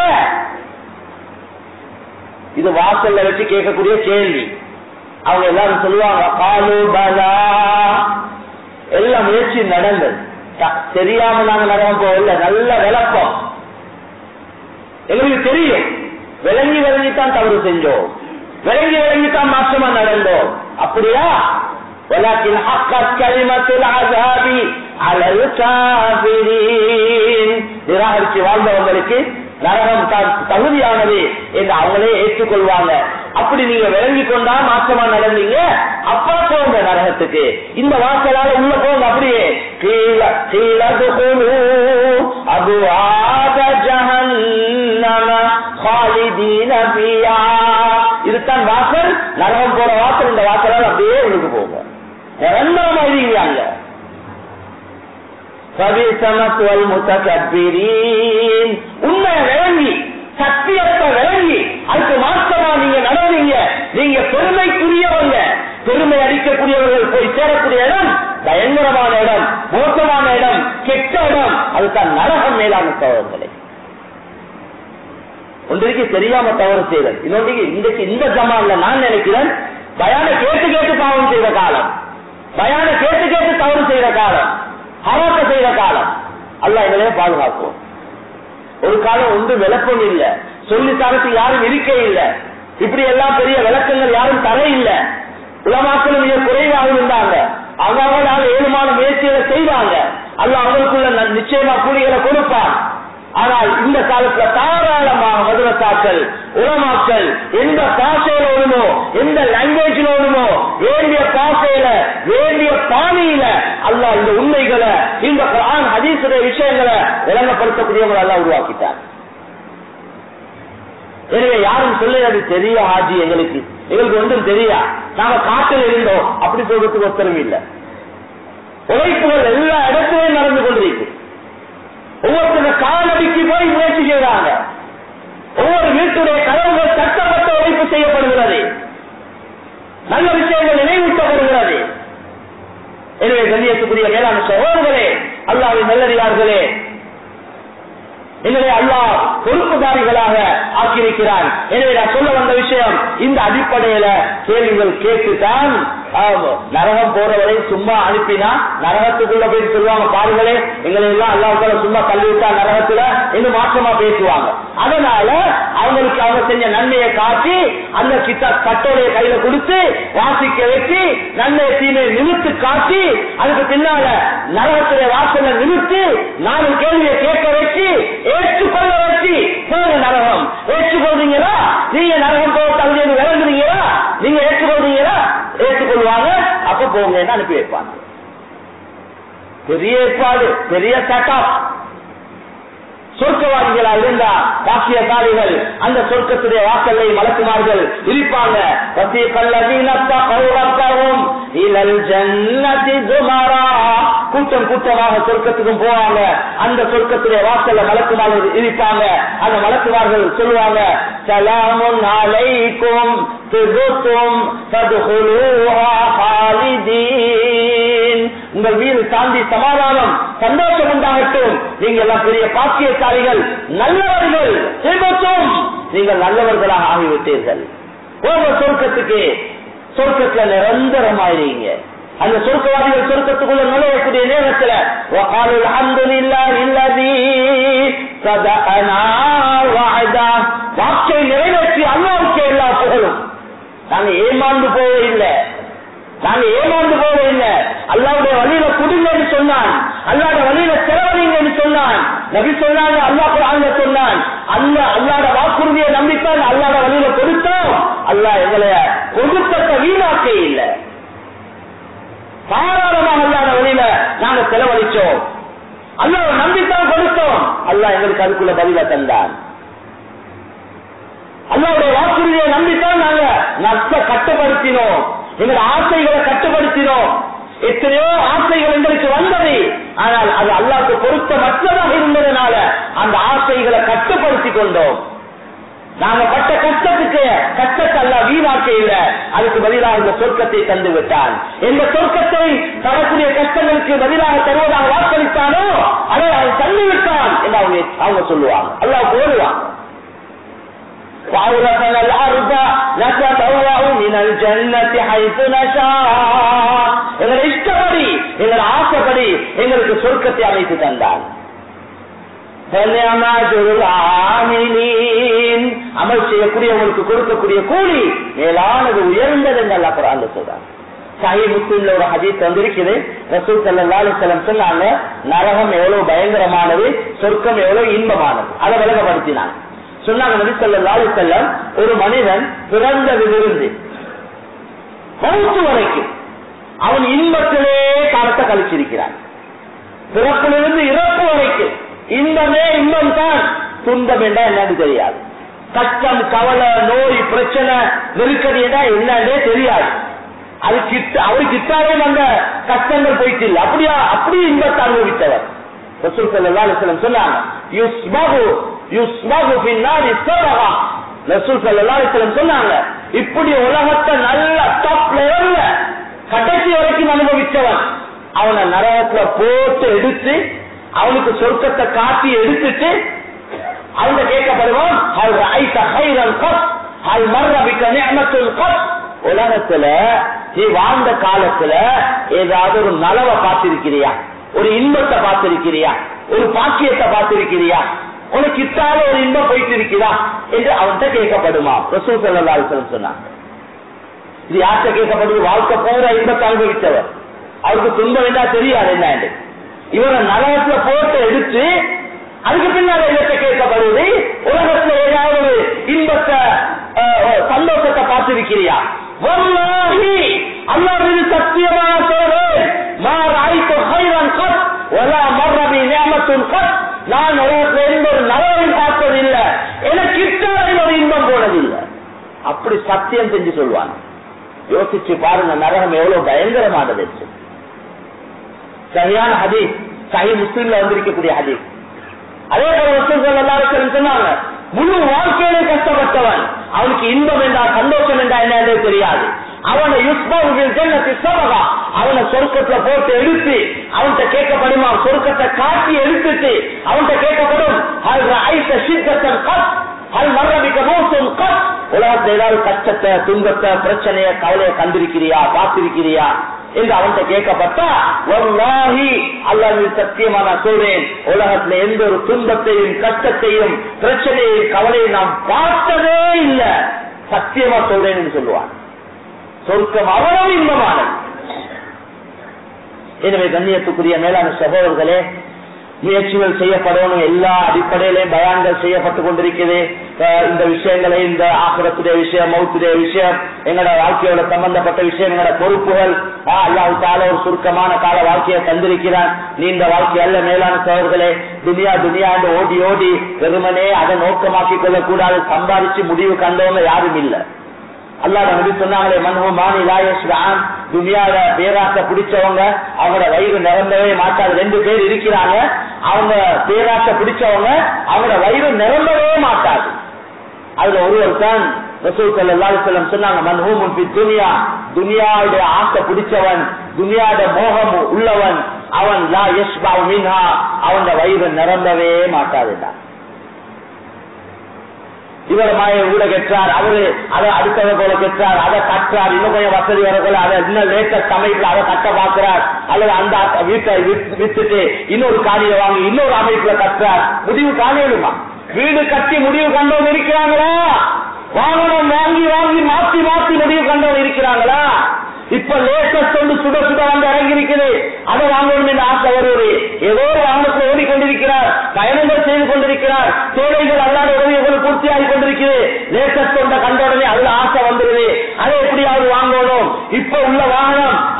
இது வாசல்ல வச்சு கேட்கக்கூடிய கேள்வி அவங்க எல்லாரும் சொல்லுவாங்க காலு பலா எல்லா முயற்சி நடந்தது த- தெரியாம நாங்க நரகம் போகல நல்ல விளக்கம் எங்களுக்கு தெரியும் விளங்கி விளங்கித்தான் தவறு செஞ்சோம் விளங்கி விளங்கித்தான் மாற்றமா நடந்தோம் அப்படியா ولكن حقت كلمة العذاب على الكافرين நிராகரிச்சு வாழ்ந்தவங்களுக்கு நரகம் தான் தகுதியானது என்று அவங்களே ஏற்றுக்கொள்வாங்க அப்படி நீங்க விளங்கி கொண்டா மாற்றமா நடந்தீங்க அப்பா போங்க நரகத்துக்கு இந்த வாசலால உள்ள போங்க அப்படியே கீழ கீழ அபுவாத ஜஹன்னம خالدين فيها இதுதான் வாசல் நரகம் போற வாசல் இந்த வாசலால் அப்படியே உள்ளுக்கு போங்க நிரந்தரமா இருக்காங்க சவிசமத்துவல் முத்தகபீரீன் உண்மையை விளங்கி சத்தியத்தை விளங்கி அதுக்கு மாற்றமா நீங்க நடந்தீங்க நீங்க பெருமைக்குரியவங்க பெருமை அடிக்கக்கூடியவர்கள் போய் சேரக்கூடிய இடம் பயங்கரமான இடம் மோசமான இடம் கெட்ட இடம் அதுதான் நரகம் மேலான சோழர்களே ஒன்றைக்கு தெரியாம தவறு செய்தல் இன்னொன்றைக்கு இன்றைக்கு இந்த ஜமான்ல நான் நினைக்கிறேன் பயான கேட்டு கேட்டு பாவம் செய்த காலம் பயான கேட்டு கேட்டு தவறு செய்த காலம் ஹராக்க செய்த காலம் அல்ல எங்களையே பாதுகாப்போம் ஒரு காலம் ஒன்று விளக்கம் இல்ல சொல்லி தரத்து யாரும் இருக்க இல்ல இப்படி எல்லாம் பெரிய விளக்கங்கள் யாரும் தர இல்ல உலமாக்களும் மிக குறைவாக இருந்தாங்க அவங்க ஏழுமான முயற்சிகளை செய்வாங்க அல்ல அவங்களுக்குள்ள ந- நிச்சயமா கூலிகளை கொடுப்பான் ஆனால் இந்த காலத்துல தாராளமாக மதுரசாக்கள் உலமாக்கள் எந்த பாஷையில ஓடுமோ எந்த லாங்குவேஜ்ல ஓடுமோ வேண்டிய பாஷையில வேண்டிய பாணியில அல்லாஹ் இந்த உண்மைகளை இந்த குர்ஆன் ஹதீஸுடைய விஷயங்களை விளங்கப்படுத்தக்கூடியவங்களை எல்லாம் உருவாக்கிட்டார் எனவே யாரும் சொல்லுறது தெரிய ஆஜி எங்களுக்கு எங்களுக்கு ஒன்றும் தெரியா நாங்க காட்டில் இருந்தோம் அப்படி சொல்றதுக்கு ஒத்தரவு இல்லை உழைப்புகள் எல்லா இடத்திலையும் நடந்து கொண்டிருக்கு ஒவ்வொருத்தர் காலடிக்கு போய் முயற்சி செய்றாங்க ஒவ்வொரு வீட்டுடைய கதவுகள் தட்டப்பட்ட உழைப்பு செய்யப்படுகிறது நல்ல விஷயங்கள் நினைவூட்டப்படுகிறது எனவே கண்ணியத்துக்குரிய மேலான சகோதரர்களே அல்லாவின் நல்லடியார்களே எனவே அல்லாஹ் பொறுப்புதாரிகளாக ஆக்கியிருக்கிறான் எனவே நான் சொல்ல வந்த விஷயம் இந்த அடிப்படையில கேள்விகள் கேட்டுத்தான் ஆம், நரகம் போறவரை சும்மா அனுப்பினா நரகத்துக்குள்ள போய் சொல்லுவாங்க பாருங்களே எங்களை எல்லாம் அல்லாஹால சும்மா தள்ளி விட்டா நரகத்துல இன்னும் மாற்றமா பேசுவாங்க அதனால அவங்களுக்கு அவங்க செஞ்ச நன்மையை காட்டி அந்த கிட்ட கட்டோடைய கையில கொடுத்து வாசிக்க வச்சு நன்மை தீமையை நிறுத்து காட்டி அதுக்கு பின்னால நரகத்துடைய வாசலை நிறுத்தி நாலு கேள்வியை கேட்க வச்சு ஏற்றுக்கொள்ள வச்சு போங்க நரகம் ஏற்றுக்கொள்றீங்களா நீங்க நரகம் போக தகுதி விளங்குறீங்களா நீங்க ஏற்றுக்கொள்றீங்களா ஏற்றுக்கொள்வாங்க அப்ப போங்கன்னு அனுப்பி வைப்பாங்க பெரிய ஏற்பாடு பெரிய செட்டப் சொர்க்கவாதிகளா இருந்தா பாக்கியசாலிகள் அந்த சொர்க்கத்துடைய வாசலை மலக்குமார்கள் இருப்பாங்க கூட்டம் கூட்டமாக சொர்க்கத்துக்கும் போவாங்க அந்த சொர்க்கத்துடைய வாசல்ல மலக்குமார்கள் இருப்பாங்க அந்த மலக்குமார்கள் சொல்லுவாங்க சலாமுன் அலைக்கும் திபுத்தும் ததுகுலூஹா ஹாலிதீன் உங்கள் மீது சாந்தி சமாதானம் சந்தோஷம் உண்டாகட்டும் நீங்க எல்லாம் பெரிய பாக்கியசாலிகள் நல்லவர்கள் திபுத்தும் நீங்கள் நல்லவர்களாக ஆகிவிட்டீர்கள் போக சொர்க்கத்துக்கு சொர்க்கத்துல நிரந்தரமாயிருங்க அந்த சொர்க்கவாதிகள் சொர்க்கத்துக்குள்ள நுழையக்கூடிய நேரத்துல وقالوا الحمد لله الذي صدقنا وعده வாக்கை நிறைவேற்றி அல்லாவுக்கு எல்லா புகழும் நாங்க ஏமாந்து போவதில்லை நாங்க ஏமாந்து போவதில்லை அல்லாவுடைய வழியில குடுங்கன்னு சொன்னான் அல்லாட வழியில செலவழிங்கன்னு சொன்னான் நபி சொன்னாங்க அல்லாஹ் குரான்ல சொன்னான் அல்ல அல்லாட வாக்குறுதியை நம்பித்தான் அல்லாட வழியில கொடுத்தோம் அல்லாஹ் எங்களை கொடுத்த வீணாக்க இல்லை தாராளமாக அல்லாத வழியில நாங்க செலவழிச்சோம் அல்லாஹ் நம்பித்தான் கொடுத்தோம் அல்லாஹ் எங்களுக்கு அதுக்குள்ள பதில தந்தான் அல்லாவுடைய வாக்குறுதியை நம்பித்தான் நாங்க நஷ்ட கட்டுப்படுத்தினோம் எங்கள் ஆசைகளை கட்டுப்படுத்தினோம் எத்தனையோ ஆசைகள் எங்களுக்கு வந்தது ஆனால் அது அல்லாவுக்கு பொருத்தமற்றதாக இருந்ததுனால அந்த ஆசைகளை கட்டுப்படுத்தி கொண்டோம் நாங்க பட்ட கஷ்டத்துக்கு கஷ்டத்தை அல்ல வீணாக்க இல்ல அதுக்கு பதிலாக இந்த சொர்க்கத்தை தந்து விட்டான் எந்த சொர்க்கத்தை தரக்கூடிய கஷ்டங்களுக்கு பதிலாக தருவதாக வாக்களித்தானோ அதை அவன் தந்து விட்டான் என்று அவங்க அவங்க சொல்லுவாங்க அல்லாஹ் போடுவாங்க وأورثنا الأرض نتبوأ من الجنة حيث نشاء எங்களை இஷ்டப்படி எங்கள் ஆசைப்படி எங்களுக்கு சொர்க்கத்தை அமைத்து தந்தான் அமல் செய்யக்கூடியவங்களுக்கு கொடுக்கக்கூடிய கூலி மேலானது உயர்ந்தது என்று அல்லா குரான் சொல்றாங்க சஹி முஸ்லிம்ல ஒரு ஹதீஸ் வந்திருக்குது ரசூல் சல்லா அலிஸ்லம் சொன்னாங்க நரகம் எவ்வளவு பயங்கரமானது சொர்க்கம் எவ்வளவு இன்பமானது அதை விலகப்படுத்தினாங்க சொன்னாங்க நபி சொல்லா அலிசல்லம் ஒரு மனிதன் பிறந்ததிலிருந்து மௌத்து வரைக்கும் அவன் இன்பத்திலே காலத்தை கழிச்சிருக்கிறான் பிறப்பிலிருந்து இறப்பு வரைக்கும் இன்பமே இன்பம் தான் துன்பம் என்றா என்னன்னு தெரியாது கஷ்டம் கவலை நோய் பிரச்சனை நெருக்கடி என்றா என்னன்னே தெரியாது அது கிட்ட அவரு கிட்டாவே அந்த கஷ்டங்கள் போயிட்டு இல்லை அப்படியா அப்படி இன்பத்தை அனுபவித்தவர் ரசூல் ஸல்லல்லாஹு அலைஹி வஸல்லம் சொன்னாங்க யுஸ்பஹு யுஸ்பஹு பின்னாடி சரஹா ரசூல் ஸல்லல்லாஹு அலைஹி வஸல்லம் சொன்னாங்க இப்படி உலகத்தை நல்ல டாப் லெவல்ல கடைசி வரைக்கும் அனுபவிச்சவன் அவனை நரகத்துல போட்டு எடுத்து அவனுக்கு சொர்க்கத்தை காட்டி எடுத்துட்டு அவங்க கேட்கப்படுவான் ஹல் ரஐத ஹைரல் கப் ஹல் மர்ர பிக நிஅமத்துல் கப் உலகத்துல நீ வாழ்ந்த காலத்துல ஏதாவது ஒரு நலவை பார்த்திருக்கிறியா ஒரு இன்பத்தை பார்த்திருக்கிறியா ஒரு பாக்கியத்தை பார்த்திருக்கிறியா உனக்கு இத்தால ஒரு இன்பம் போயிட்டு இருக்கிறா என்று அவன்கிட்ட கேட்கப்படுமா ரசூல் சல்லா அலிஸ்லம் சொன்னாங்க இது யார்கிட்ட கேட்கப்படுது வாழ்க்கை பூரா இன்பத்தை அனுபவித்தவர் அவருக்கு துன்பம் என்ன தெரியாது என்ன என்று இவரை நரகத்துல போட்டு எடுத்து அதுக்கு பின்னால இடத்தை கேட்கப்படுவது உலகத்துல ஏதாவது ஒரு இன்பத்தை அஹ், சந்தோஷத்தை பார்த்திருக்கிறியா வல்லாஹி அல்லாஹ் மீது சத்தியமான சொல்றேன் மா ராய்த்து ஹைரன் கத் வலா மர்ரபி நியமத்துன் கத் நான் உலகத்துல எந்த ஒரு நலவையும் பார்த்ததில்லை எனக்கு இட்டாவில் ஒரு இன்பம் போனதில்லை அப்படி சத்தியம் செஞ்சு சொல்லுவாங்க யோசிச்சு பாருங்க நரகம் எவ்வளவு பயங்கரமானது என்று. சரியான ஹதீஸ் சஹி முஸ்லீம்ல வந்திருக்கக்கூடிய ஹதீஸ் அதே போல ரசூல் எல்லாரும் சொன்னாங்க முழு வாழ்க்கையிலே கஷ்டப்பட்டவன் அவனுக்கு இன்பம் என்றா சந்தோஷம் என்றா என்ன என்றே தெரியாது அவனை யுஸ்பாவுகள் ஜன்னத்தி சபகா அவனை சொர்க்கத்துல போட்டு எடுத்து அவன்கிட்ட கேட்கப்படுமா சொர்க்கத்தை காட்டி எடுத்துட்டு அவன்கிட்ட கேட்கப்படும் ஹல் ரஐத சித்தத்தன் கத் ஹல் மர்ரபிக்க மோசம் கத் உலகத்துல ஏதாவது கஷ்டத்தை துன்பத்தை பிரச்சனைய கவலையை கண்டிருக்கிறியா பார்த்திருக்கிறியா என்று அவன்கிட்ட கேட்கப்பட்டா வல்லாஹி அல்லாஹ் சத்தியமா நான் சொல்றேன் உலகத்துல எந்த ஒரு துன்பத்தையும் கஷ்டத்தையும் பிரச்சனையும் கவலையும் நாம் பார்த்ததே இல்ல சத்தியமா சொல்றேன்னு சொல்லுவான் சொர்க்கம் அவ்வளவு இன்பமானது எனவே கண்ணியத்துக்குரிய மேலான சகோதரர்களே முயற்சிகள் செய்யப்படணும் எல்லா அடிப்படையிலையும் பயான்கள் செய்யப்பட்டு கொண்டிருக்கிறது அஹ் இந்த விஷயங்களை இந்த ஆசிரத்துடைய விஷயம் மௌத்துடைய விஷயம் எங்களோட வாழ்க்கையோட சம்பந்தப்பட்ட விஷயம் எங்களோட பொறுப்புகள் ஆஹ் அல்லாஹ் தால ஒரு சுருக்கமான கால வாழ்க்கையை தந்திருக்கிறான் நீண்ட வாழ்க்கை அல்ல மேலான சோழர்களே துனியா துனியா என்று ஓடி ஓடி வெறுமனே அதை நோக்கமாக்கிக் கொள்ளக்கூடாது சம்பாதிச்சு முடிவு கண்டவங்க யாரும் இல்லை அல்லாஹ் நபி சொன்னாங்களே மன்ஹு மானி லாயஸ்ரான் துனியால பேராசை பிடிச்சவங்க அவங்களோட வயிறு நிரம்பவே மாட்டாது ரெண்டு பேர் இருக்கிறாங்க அவங்க பேராசை பிடிச்சவங்க அவங்களோட வயிறு நிரம்பவே மாட்டாது அதுல ஒருவர் தான் ரசூல் ஸல்லல்லாஹு அலைஹி வஸல்லம் சொன்னாங்க மன்ஹூமுன் ஃபி துனியா துனியாவுடைய ஆசை பிடிச்சவன் துனியாவுடைய மோகம் உள்ளவன் அவன் லா யஷ்பா மின்ஹா அவனோட வயிறு நிரம்பவே மாட்டாதுதான் இவர் மாய ஊட கெட்டார் அவரு அதை அடுத்தவ போல கெட்டார் அதை கட்டுறார் இன்னும் கொஞ்சம் வசதி வரக்குள்ள அதை இன்னும் லேட்டஸ்ட் அமைப்புல அதை கட்ட பாக்குறார் அல்லது அந்த வீட்டை வித்து- வித்துட்டு இன்னொரு காணியை வாங்கி இன்னொரு அமைப்புல கட்டுறார் முடிவு காணிடுமா வீடு கட்டி முடிவு கண்டவங்க இருக்கிறாங்களா வாங்கணும் வாங்கி வாங்கி மாத்தி மாத்தி முடிவு கண்டவங்க இருக்கிறாங்களா இப்ப லேட்டஸ்ட் வந்து சுட சுட வந்து இறங்கி இருக்குது அதை வாங்கணும் என்று ஆசை வருவது ஏதோ ஒரு வாகனத்தில் ஓடிக்கொண்டிருக்கிறார் பயணங்கள் செய்து கொண்டிருக்கிறார் தேவைகள் அல்லாத உதவிகள் பூர்த்தியாகி கொண்டிருக்கிறது லேட்டஸ்ட் கொண்ட கண்ட உடனே அதுல ஆசை வந்துருது அதை எப்படியாவது வாங்கணும் இப்ப உள்ள வாகனம்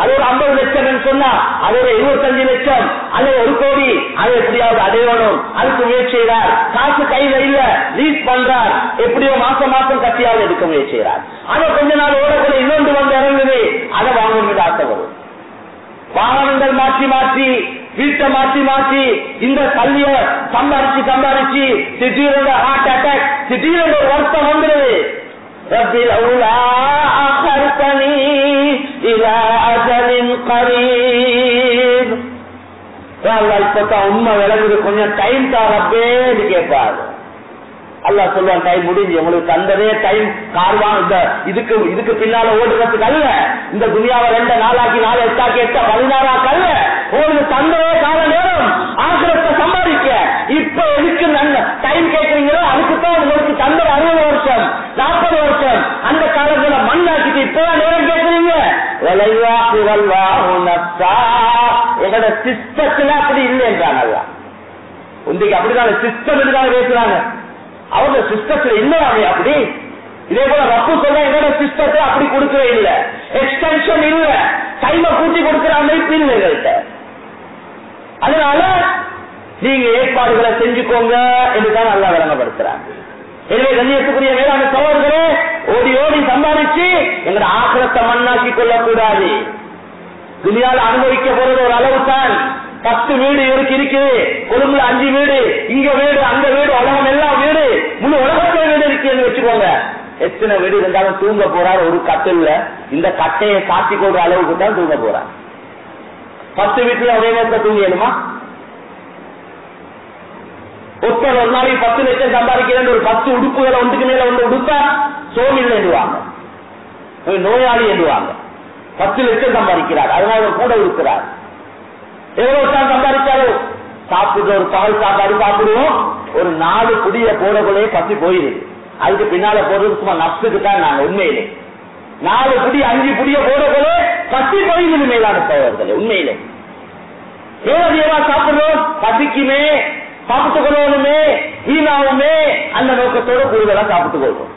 அது ஒரு ஐம்பது லட்சம் சொன்னா அது ஒரு இருபத்தஞ்சு லட்சம் அது ஒரு கோடி அது எப்படியாவது அடையணும் அதுக்கு முயற்சி செய்கிறார் காசு கையில இல்ல லீஸ் பண்றார் எப்படியோ மாசம் மாசம் கட்டியாவது எடுக்க முயற்சி செய்கிறார் அதை கொஞ்ச நாள் ஓடக்குள்ள இன்னொன்று வந்து இறங்குது அதை வாங்கணும் ஆசை வரும் வாகனங்கள் மாற்றி மாற்றி வீட்டை மாற்றி மாற்றி இந்த கல்விய சம்பாரிச்சு சம்பாரிச்சு திடீரென ஹார்ட் அட்டாக் திடீரென ஒரு வருத்தம் வந்துடுது رب لولا أخرتني إلى أجل قريب இப்பதான் உண்மை விளங்குது கொஞ்சம் டைம் தான் ரப்பேன்னு கேட்பாரு அல்லாஹ் சொல்லுவான் டைம் முடிஞ்சு உங்களுக்கு தந்ததே டைம் கார்வான் இந்த இதுக்கு இதுக்கு பின்னால ஓடுறதுக்கு அல்ல இந்த துனியாவை ரெண்டு நாளாக்கி நாலு எட்டாக்கி எட்டா பதினாறாக்கு அல்ல உங்களுக்கு தந்ததே கால நேரம் ஆசிரத்தை சம்பாதிக்க இப்ப எதுக்கு டைம் கேட்கறீங்களோ அதுக்கு தான் உங்களுக்கு தந்தது அறுபது வருஷம் நாற்பது வருஷம் அந்த காலத்துல மண்ணாக்கிட்டு இப்பதான் நேரம் கேட்கறீங்க விளைவாக்கு வல்வா உனத்தா எங்களோட சிஸ்டத்துல அப்படி இல்லை என்றாங்க அல்லாஹ் இன்றைக்கு அப்படிதான் சிஸ்டம் இதுதான் பேசுறாங்க அவங்க சிஸ்டத்துல இல்லையாமே அப்படி இதே போல ரப்பு சொல்ல என்னோட சிஸ்டத்தை அப்படி கொடுக்கவே இல்லை எக்ஸ்டென்ஷன் இல்ல டைம கூட்டி கொடுக்கிற அமைப்பு இல்லை எங்கள்கிட்ட அதனால நீங்க ஏற்பாடுகளை செஞ்சுக்கோங்க என்றுதான் நல்லா விளங்கப்படுத்துறாங்க எனவே கண்ணியத்துக்குரிய வேளாண் சோழர்களே ஓடி ஓடி சம்பாதிச்சு எங்களோட ஆக்கிரத்தை மண்ணாக்கி கொள்ளக்கூடாது துணியால் அனுபவிக்க போறது ஒரு அளவு தான் பத்து வீடு இவருக்கு இருக்குது கொழும்புல அஞ்சு வீடு இங்க வீடு அங்க வீடு உலகம் எல்லாம் வீடு முழு உலகத்துல வீடு இருக்குன்னு வச்சுக்கோங்க எத்தனை வீடு இருந்தாலும் தூங்க போறார் ஒரு கட்டில்ல இந்த கட்டையை சாத்தி கொள்ற அளவுக்கு தான் தூங்க போறார் பத்து வீட்டுல ஒரே நேரத்தை தூங்கியலுமா ஒருத்தர் ஒரு நாளைக்கு பத்து லட்சம் சம்பாதிக்கிறேன் ஒரு பத்து உடுப்புகளை ஒன்றுக்கு மேல ஒன்று உடுத்தா சோமில் என்றுவாங்க நோயாளி என்றுவாங்க பத்து லட்சம் சம்பாதிக்கிறார் அதனால கூட இருக்கிறார் எவ்வளவு தான் சம்பாதிச்சாரோ சாப்பிடுற ஒரு பகல் சாப்பாடு சாப்பிடுவோம் ஒரு நாலு குடிய போடக்குள்ளே பசி போயிருது அதுக்கு பின்னால போறது சும்மா நப்சுக்கு தான் நாங்க உண்மையிலே நாலு குடி அஞ்சு குடிய போடக்குள்ளே பசி போயிருது மேலான சோழர்களே உண்மையிலே எவ்வளவு ஏவா சாப்பிடுறோம் பசிக்குமே சாப்பிட்டு கொள்ளணுமே வீணாவுமே அந்த நோக்கத்தோட கூடுதலா சாப்பிட்டு கொள்வோம்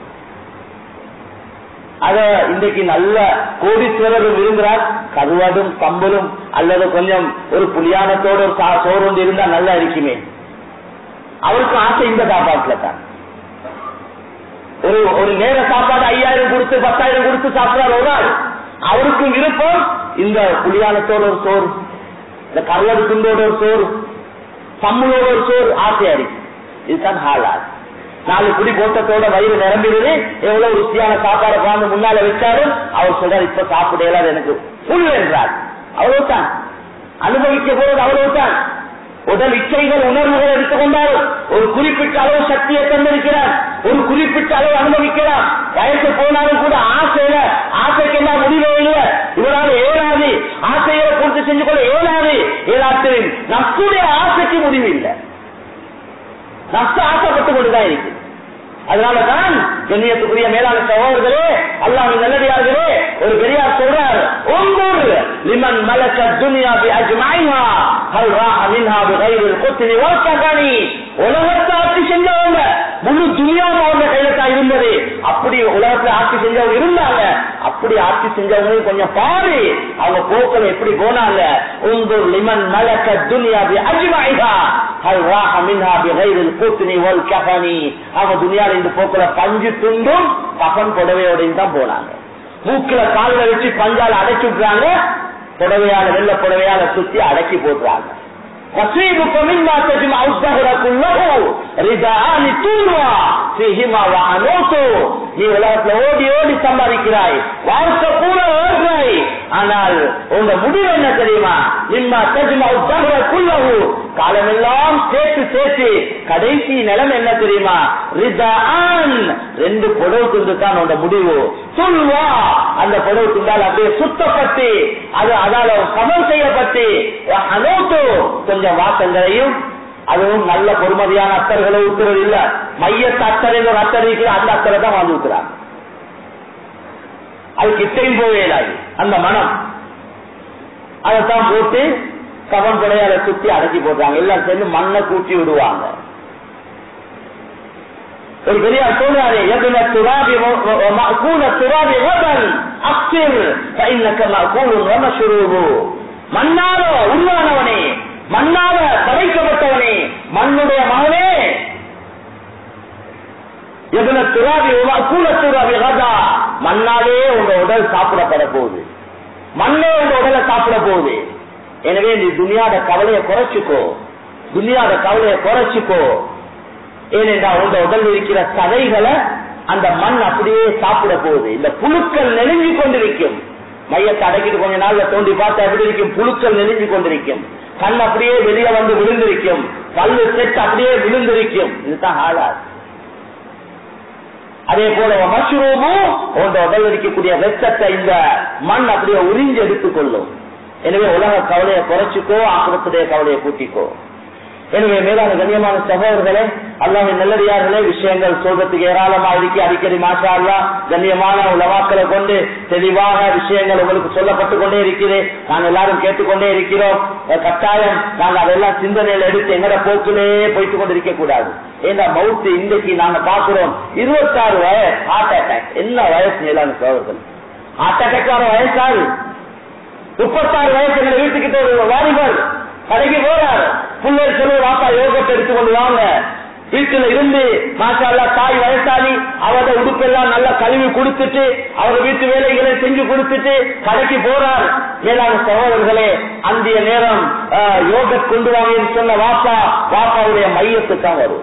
அத இன்றைக்கு நல்ல கோடீஸ்வரரும் விரும்புகிறார் கருவாடும் கம்பலும் அல்லது கொஞ்சம் ஒரு புலியானத்தோட ஒரு சோறு ஒன்று இருந்தா நல்லா இருக்குமே அவருக்கு ஆசை இந்த சாப்பாட்டுல தான் ஒரு ஒரு நேர சாப்பாடு ஐயாயிரம் கொடுத்து பத்தாயிரம் கொடுத்து சாப்பிடார் ஒரு நாள் அவருக்கும் விருப்பம் இந்த புலியானத்தோட ஒரு சோறு இந்த கருவாடு துண்டோட ஒரு சோறு சம்முளோட ஒரு சோறு ஆசையா இருக்கு இதுதான் ஹாலாது நாலு குடி போட்டத்தோட வயிறு நிரம்பிடுது எவ்வளவு ருசியான சாப்பாடு கொண்டு முன்னால வச்சாலும் அவர் சொல்றார் இப்ப சாப்பிட இயலாது எனக்கு புல் என்றார் அவ்வளவுதான் அனுபவிக்க போவது அவ்வளவுதான் உடல் இச்சைகள் உணர்வுகள் எடுத்துக்கொண்டாலும் ஒரு குறிப்பிட்ட அளவு சக்தியை தந்திருக்கிறார் ஒரு குறிப்பிட்ட அளவு அனுபவிக்கிறார் வயசு போனாலும் கூட ஆசையில ஆசைக்கு எல்லாம் முடிவே இல்லை இவரால் ஏறாது ஆசையை பூர்த்தி செஞ்சு கொள்ள ஏறாது ஏதாத்திரின் நப்சுடைய ஆசைக்கு முடிவு இல்லை நஷ்ட ஆசைப்பட்டு கொண்டுதான் இருக்கு அதனாலதான் கண்ணியத்துக்குரிய மேலான சகோதரர்களே அல்லாஹ் நல்லடியார்களே ஒரு பெரியார் சொல்றார் ஒவ்வொரு லிமன் மலக்க துனியா பி அஜ்மாயிஹா ஹல் ராஹ மின்ஹா பி கைரில் குத்னி வல்ககனி உலகத்தை ஆட்சி செஞ்சவங்க முழு துனியாவும் அவங்க கையில தான் இருந்தது அப்படி உலகத்துல ஆட்சி செஞ்சவங்க இருந்தாங்க அப்படி ஆட்சி செஞ்சவங்க கொஞ்சம் பாரு அவங்க போக்கள் எப்படி போனாங்க உங்கள் லிமன் மலக்க துனியா பி அஜ்மாயிஹா ஹல் ராஹ மின்ஹா பி கைரில் குத்னி வல்ககனி அவங்க துனியால இந்த போக்குல பஞ்சு துண்டும் கஃன் புடவையோடையும் தான் போனாங்க மூக்கில கால்ல வச்சு பஞ்சால அடைச்சு விட்டுறாங்க புடவையால வெள்ள புடவையால சுத்தி அடக்கி போட்டுறாங்க وَصِيبُكَ مِمَّا تَجْمَعُ الدَّهْرَ كُلَّهُ رِدَاءَنِ تُلْوَى فِيهِمَا وَعَنُوتُ நீ உலகத்துல ஓடி ஓடி சம்பாதிக்கிறாய் வாழ்க்கை பூரா ஓடுறாய் ஆனால் உங்க முடிவு என்ன தெரியுமா இம்மா தஜ்மா உத்தகர குல்லஹு காலமெல்லாம் சேர்த்து சேர்த்து கடைசி நிலம் என்ன தெரியுமா ரிதான் ரெண்டு புடவு துண்டு தான் உங்க முடிவு சொல்வா அந்த புடவு துண்டால் அப்படியே சுத்தப்பட்டு அது அதால சமம் செய்யப்பட்டு அனோட்டு கொஞ்சம் வாசங்களையும் அதுவும் நல்ல பொறுமதியான அத்தர்களை ஊத்துறது இல்ல மையத்து அத்தரை ஒரு அத்தர் இருக்கிற அந்த அத்தரை தான் வாங்கி ஊத்துறாங்க அது கிட்டையும் போவே இல்லாது அந்த மனம் அதைத்தான் போட்டு கவன் கொடையால சுத்தி அடக்கி போடுறாங்க எல்லாம் சேர்ந்து மண்ணை கூட்டி விடுவாங்க ஒரு பெரியார் சொல்றாரு எதுன துராபி மக்கூல துராபி வதன் அக்சிர் ஃபைன்னக மக்கூலுன் வ மஷ்ரூபு மண்ணால உருவானவனே மண்ணால படைக்கப்பட்டவனே மண்ணுடைய மகனே எதுன துராபி மக்கூல துராபி வதா மண்ணாலே உங்க உடல் சாப்பிடப்பட போகுது மண்ணே உங்க உடலை சாப்பிட போகுது எனவே நீ துனியாத கவலையை குறைச்சிக்கோ துனியாத கவலையை குறைச்சிக்கோ ஏனென்றால் உங்க உடல் இருக்கிற சதைகளை அந்த மண் அப்படியே சாப்பிட போகுது இந்த புழுக்கள் நெருங்கி கொண்டிருக்கும் மையத்தை அடக்கிட்டு கொஞ்ச நாள்ல தோண்டி பார்த்து எப்படி இருக்கும் புழுக்கள் நெருங்கி கொண்டிருக்கும் கண் அப்படியே வெளியே வந்து விழுந்திருக்கும் பல்லு செட் அப்படியே விழுந்திருக்கும் இதுதான் ஹாலாது அதே போல மஷ்ரூமும் உங்க உடல் இருக்கக்கூடிய வெச்சத்தை இந்த மண் அப்படியே உறிஞ்சு எடுத்துக்கொள்ளும் எனவே உலக கவலையை குறைச்சிக்கோ ஆக்கிரத்துடைய கவலையை கூட்டிக்கோ எனவே மேலான கண்ணியமான சகோதரர்களே அல்லாவின் நல்லடியார்களே விஷயங்கள் சொல்றதுக்கு ஏராளமா இருக்கு அடிக்கடி மாஷா அல்லா கண்ணியமான உலவாக்களை கொண்டு தெளிவாக விஷயங்கள் உங்களுக்கு சொல்லப்பட்டு கொண்டே இருக்கிறது நாங்கள் எல்லாரும் கேட்டுக்கொண்டே இருக்கிறோம் கட்டாயம் நாங்கள் அதெல்லாம் சிந்தனையில எடுத்து எங்கட போக்கிலே போயிட்டு கொண்டு இருக்க கூடாது ஏன்னா மவுத்து இன்றைக்கு நாங்க பாக்குறோம் இருபத்தாறு வயசு ஹார்ட் அட்டாக் என்ன வயசு மேலான சகோதரர்கள் ஹார்ட் அட்டாக் வர வயசாரு முப்பத்தாறு வயசு எங்க வீட்டுக்கிட்ட ஒரு வாலிபர் கடைக்கு போறாரு புள்ளர் சொல்லு வாப்பா யோகத்தை எடுத்துக்கொண்டு வாங்க வீட்டுல இருந்து மாஷால்லா தாய் வயசாளி அவரோட உடுப்பெல்லாம் நல்லா கழுவி கொடுத்துட்டு அவர் வீட்டு வேலைகளை செஞ்சு கொடுத்துட்டு கடைக்கு போறார் மேலான சகோதரர்களே அந்திய நேரம் யோக கொண்டு வாங்கன்னு சொன்ன வாப்பா வாப்பாவுடைய மையத்துக்கு தான் வரும்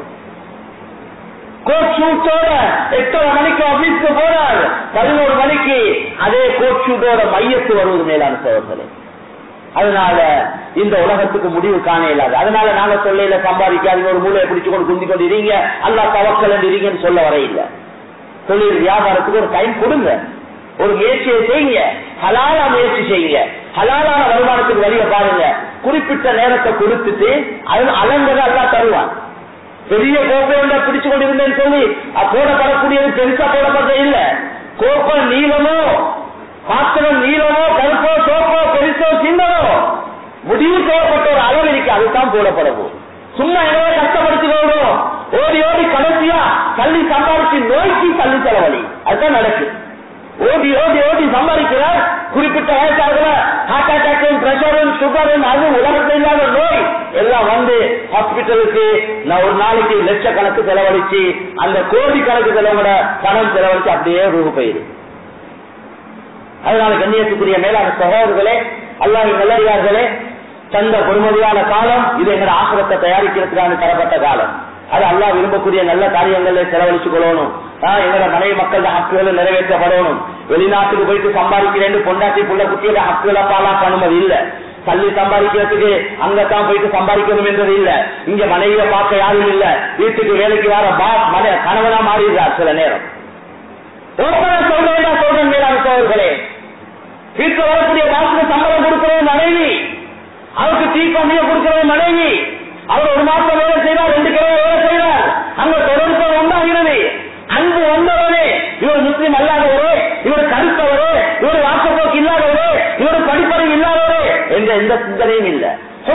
கோட் ஷூட்டோட எட்டரை மணிக்கு ஆபீஸ்க்கு போறார் பதினோரு மணிக்கு அதே கோட் ஷூட்டோட மையத்து வருவது மேலான சகோதரர்களே அதனால இந்த உலகத்துக்கு முடிவு காண இல்லாது அதனால நாங்க சொல்லையில சம்பாதிக்காதீங்க ஒரு மூலையை பிடிச்சு கொண்டு குந்தி கொண்டு இருங்க அல்லா தவக்கல் இருங்கன்னு சொல்ல வர இல்ல தொழில் வியாபாரத்துக்கு ஒரு டைம் கொடுங்க ஒரு முயற்சியை செய்யுங்க ஹலாலா முயற்சி செய்யுங்க ஹலாலான வருமானத்துக்கு வழிய பாருங்க குறிப்பிட்ட நேரத்தை கொடுத்துட்டு அது அலங்கதை அல்லா தருவான் பெரிய கோப்பை பிடிச்சு கொண்டு இருந்தேன்னு சொல்லி போடப்படக்கூடியது பெருசா போடப்பட்ட இல்ல கோப்பை நீளமோ பாத்திரம் நீளமோ கருப்போ சோப்போ பெருசோ சின்னதோ முடிவு செய்யப்பட்ட ஒரு அளவு இருக்கு அதுதான் போடப்பட போகுது சும்மா எவ்வளவு கஷ்டப்படுத்திக்கணும் ஓடி ஓடி கடைசியா கல்வி சம்பாதிச்சு நோய்க்கு கல்வி செலவழி அதுதான் நடக்கு ஓடி ஓடி ஓடி சம்பாதிக்கிறார் குறிப்பிட்ட வயசாக ஹார்ட் அட்டாக்கும் பிரஷரும் சுகரும் அது உலகத்தில் இல்லாத நோய் எல்லாம் வந்து ஹாஸ்பிட்டலுக்கு நான் ஒரு நாளைக்கு லட்சக்கணக்கு செலவழிச்சு அந்த கோடி கணக்கு செலவோட பணம் செலவழிச்சு அப்படியே ரூபு போயிடும் அதனால கண்ணியத்துக்குரிய மேலான சகோதரர்களே அல்லாஹ் நல்லடியார்களே தந்த பொறுமதியான காலம் இது எங்க ஆசிரத்தை தயாரிக்கிறதுக்கான தரப்பட்ட காலம் அது அல்லா விரும்பக்கூடிய நல்ல காரியங்கள்ல செலவழிச்சு கொள்ளணும் எங்களோட மனைவி மக்களோட ஹக்குகள் நிறைவேற்றப்படணும் வெளிநாட்டுக்கு போயிட்டு சம்பாதிக்கிறேன் பொண்டாட்டி புள்ள குட்டியோட ஹக்குகளை பாலாக்க அனுமதி இல்ல தள்ளி சம்பாதிக்கிறதுக்கு அங்கத்தான் போயிட்டு சம்பாதிக்கணும் என்றது இல்ல இங்க மனைவியை பார்க்க யாரும் இல்ல வீட்டுக்கு வேலைக்கு வர பா மன கணவனா மாறிடுறார் சில நேரம் ஓப்பனா சொல்றேன் சொல்றேன் மேலான சோழர்களே வீட்டுல வரக்கூடிய பாசுக்கு சம்பளம் கொடுக்கிறவன் மனைவி அவருக்கு டீ கம்மியா கொடுக்கிறவன் மனைவி அவர் ஒரு மாசம் வேலை செய்வார் ரெண்டு கிலோ வேலை செய்வார் அங்க தொடர்பு உண்டாகிறது அங்கு வந்தவரே இவர் முஸ்லீம் அல்லாதவரே இவர் கருத்தவரே இவர் வாசப்போக்கு இல்லாதவரே இவர் படிப்பறிவு இல்லாதவரே என்ற எந்த சிந்தனையும் இல்லை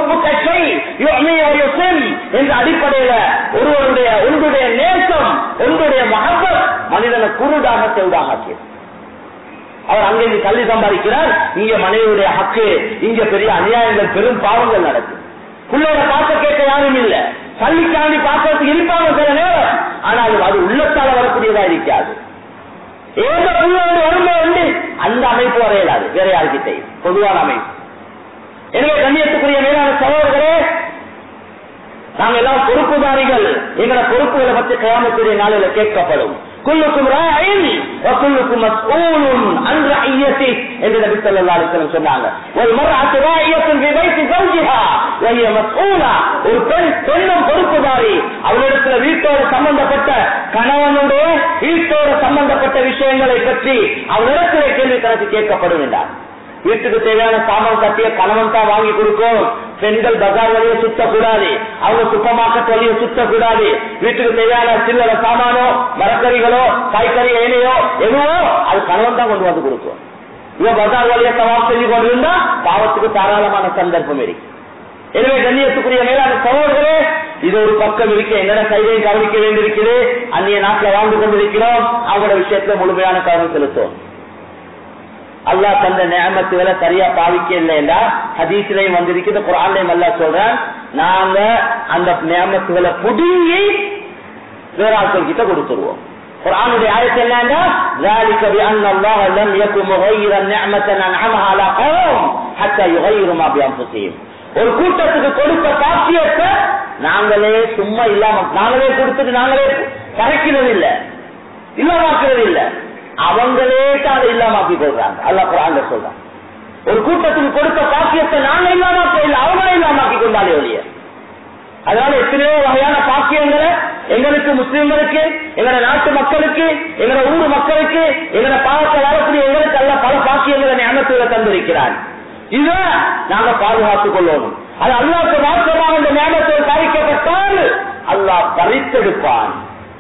என்ற அடிப்படையில ஒருவருடைய ஒன்றுடைய நேசம் ஒன்றுடைய மகப்பத் மனிதனை குருடாக செவிடாகியது அவர் அங்கிருந்து கல்வி சம்பாதிக்கிறார் இங்க மனைவியுடைய ஹக்கு இங்க பெரிய அநியாயங்கள் பெரும் பாவங்கள் நடக்கும் பிள்ளையோட பார்க்க கேட்க யாரும் இல்ல பள்ளிக்காண்டி பார்க்கறதுக்கு இருப்பாங்க சில நேரம் ஆனால் அது உள்ளத்தால வரக்கூடியதா இருக்காது ஏதோ பிள்ளையோட வரும்போது வந்து அந்த அமைப்பு வரையலாது வேற யாருக்கிட்டே பொதுவான அமைப்பு எனவே கண்ணியத்துக்குரிய மேலான சகோதரர்களே நாங்க எல்லாம் பொறுப்புதாரிகள் எங்களோட பொறுப்புகளை பற்றி கயாமத்துடைய நாளில கேட்கப்படும் குல்லுக்கும் ராயின் வகுல்லுக்கும் மஸ்ஊலுன் அன் ரஇயத்தி என்று நபி ஸல்லல்லாஹு அலைஹி வஸல்லம் சொன்னாங்க வல் மர்அத்து ராயியத்துன் ஃபீ பைத்தி ஜௌஜிஹா வஹிய மஸ்ஊலா ஒரு பெண் பெண்ணும் பொறுப்புதாரி அவளிடத்துல வீட்டோடு சம்பந்தப்பட்ட கணவனுடைய வீட்டோடு சம்பந்தப்பட்ட விஷயங்களை பற்றி அவளிடத்திலே கேள்வி கணக்கு கேட்கப்படும் என்றார் வீட்டுக்கு தேவையான சாமான் கட்டிய கணவன் தான் வாங்கி கொடுக்கும் பெண்கள் பஜார் வழியை சுத்தக்கூடாது அவங்க சூப்பர் மார்க்கெட் வழியை சுத்தக்கூடாது வீட்டுக்கு தேவையான சில்லற சாமானோ மரக்கறிகளோ காய்கறி ஏனையோ எதுவோ அது கணவன் தான் கொண்டு வந்து கொடுக்கும் இவன் பஜார் வழியை சவால் செஞ்சு கொண்டிருந்தா பாவத்துக்கு தாராளமான சந்தர்ப்பம் இருக்கு எனவே கண்ணியத்துக்குரிய மேலான சகோதரர்களே இது ஒரு பக்கம் இருக்க என்னென்ன கைதையும் கவனிக்க வேண்டியிருக்குது அந்நிய நாட்டில் வாழ்ந்து கொண்டிருக்கிறோம் அவங்களோட விஷயத்துல முழுமையான கவனம் செலுத்தும் அல்லாஹ் தந்த நியமத்துகளை சரியா பாவிக்க இல்லைன்னா ஹதீஸ்லயும் வந்திருக்குது குரான்லயும் அல்லா சொல்றேன் நாங்க அந்த நியமத்துகளை புடுங்கி வேற ஆட்கள் கிட்ட கொடுத்துருவோம் குரானுடைய ஆயத்து என்னன்னா ذلك بأن الله لم يكن مغيرا نعمة أنعمها على قوم حتى يغيروا ما بأنفسهم ஒரு கூட்டத்துக்கு கொடுத்த பாக்கியத்தை நாங்களே சும்மா இல்லாம நாங்களே கொடுத்துட்டு நாங்களே கரைக்கிறது இல்ல இல்லாமக்கிறது இல்ல அவங்களே தான் அதை இல்லாமாக்கி கொள்றாங்க அல்லா குரான் சொல்றாங்க ஒரு கூட்டத்துக்கு கொடுத்த பாக்கியத்தை நாங்க இல்லாம இல்ல அவங்களே இல்லாமாக்கி கொண்டாலே ஒழிய அதனால எத்தனையோ வகையான பாக்கியங்களை எங்களுக்கு முஸ்லிம்களுக்கு எங்களோட நாட்டு மக்களுக்கு எங்களோட ஊர் மக்களுக்கு எங்களோட பாவத்தை வாழக்கூடிய எங்களுக்கு அல்ல பல பாக்கியங்களை ஞானத்துல தந்திருக்கிறார் இத நாங்க பாதுகாத்துக் கொள்ளணும் அது அல்லாவுக்கு மாற்றமாக இந்த ஞானத்தை பாதிக்கப்பட்டால் அல்லாஹ் பறித்தெடுப்பான்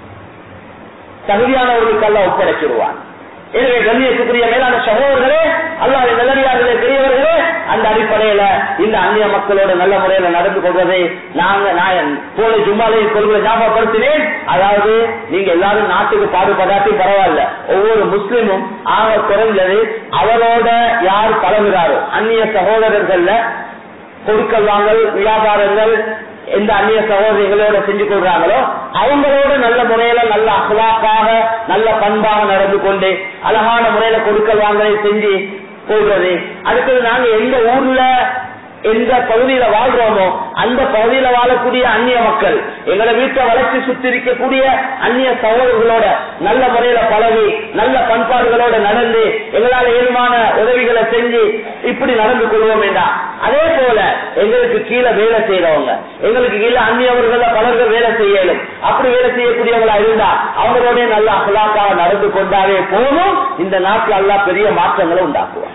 தகுதியானவர்களுக்கு அல்ல ஒப்படைச்சிடுவான் எனவே கண்ணியத்துக்குரிய மேலான சகோதரர்களே அல்லாஹ் நல்லடியார்களே பெரியவர்களே அந்த அடிப்படையில இந்த அந்நிய மக்களோட நல்ல முறையில நடந்து கொள்வதை நாங்க நான் போல ஜும்மாலையை கொள்வதை ஞாபகப்படுத்தினேன் அதாவது நீங்க எல்லாரும் நாட்டுக்கு பாடுபடாட்டி பரவாயில்ல ஒவ்வொரு முஸ்லிமும் ஆக குறைந்தது அவரோட யார் பழகுறாரோ அந்நிய சகோதரர்கள்ல கொடுக்கல் வாங்கல் வியாபாரங்கள் எந்த அந்நிய சகோதரிகளோட செஞ்சு கொள்றாங்களோ அவங்களோட நல்ல முறையில நல்ல அகலாக்காக நல்ல பண்பாக நடந்து கொண்டு அழகான முறையில கொடுக்கல் வாங்கலை செஞ்சு போடுறது அடுத்தது நாங்க எந்த ஊர்ல எந்த பகுதியில வாழ்றோமோ அந்த பகுதியில வாழக்கூடிய அந்நிய மக்கள் எங்களை வீட்டை வளர்ச்சி சுத்தி இருக்கக்கூடிய அந்நிய சகோதரர்களோட நல்ல முறையில பழகி நல்ல பண்பாடுகளோட நடந்து எங்களால ஏழுமான உதவிகளை செஞ்சு இப்படி நடந்து கொள்வோம் வேண்டாம் அதே போல எங்களுக்கு கீழே வேலை செய்யறவங்க எங்களுக்கு கீழே அந்நியவர்கள பலர்கள் வேலை செய்யலும் அப்படி வேலை செய்யக்கூடியவங்களா இருந்தா அவங்களோட நல்ல அகலாக்காக நடந்து கொண்டாவே போதும் இந்த நாட்டில் எல்லாம் பெரிய மாற்றங்களை உண்டாக்குவாங்க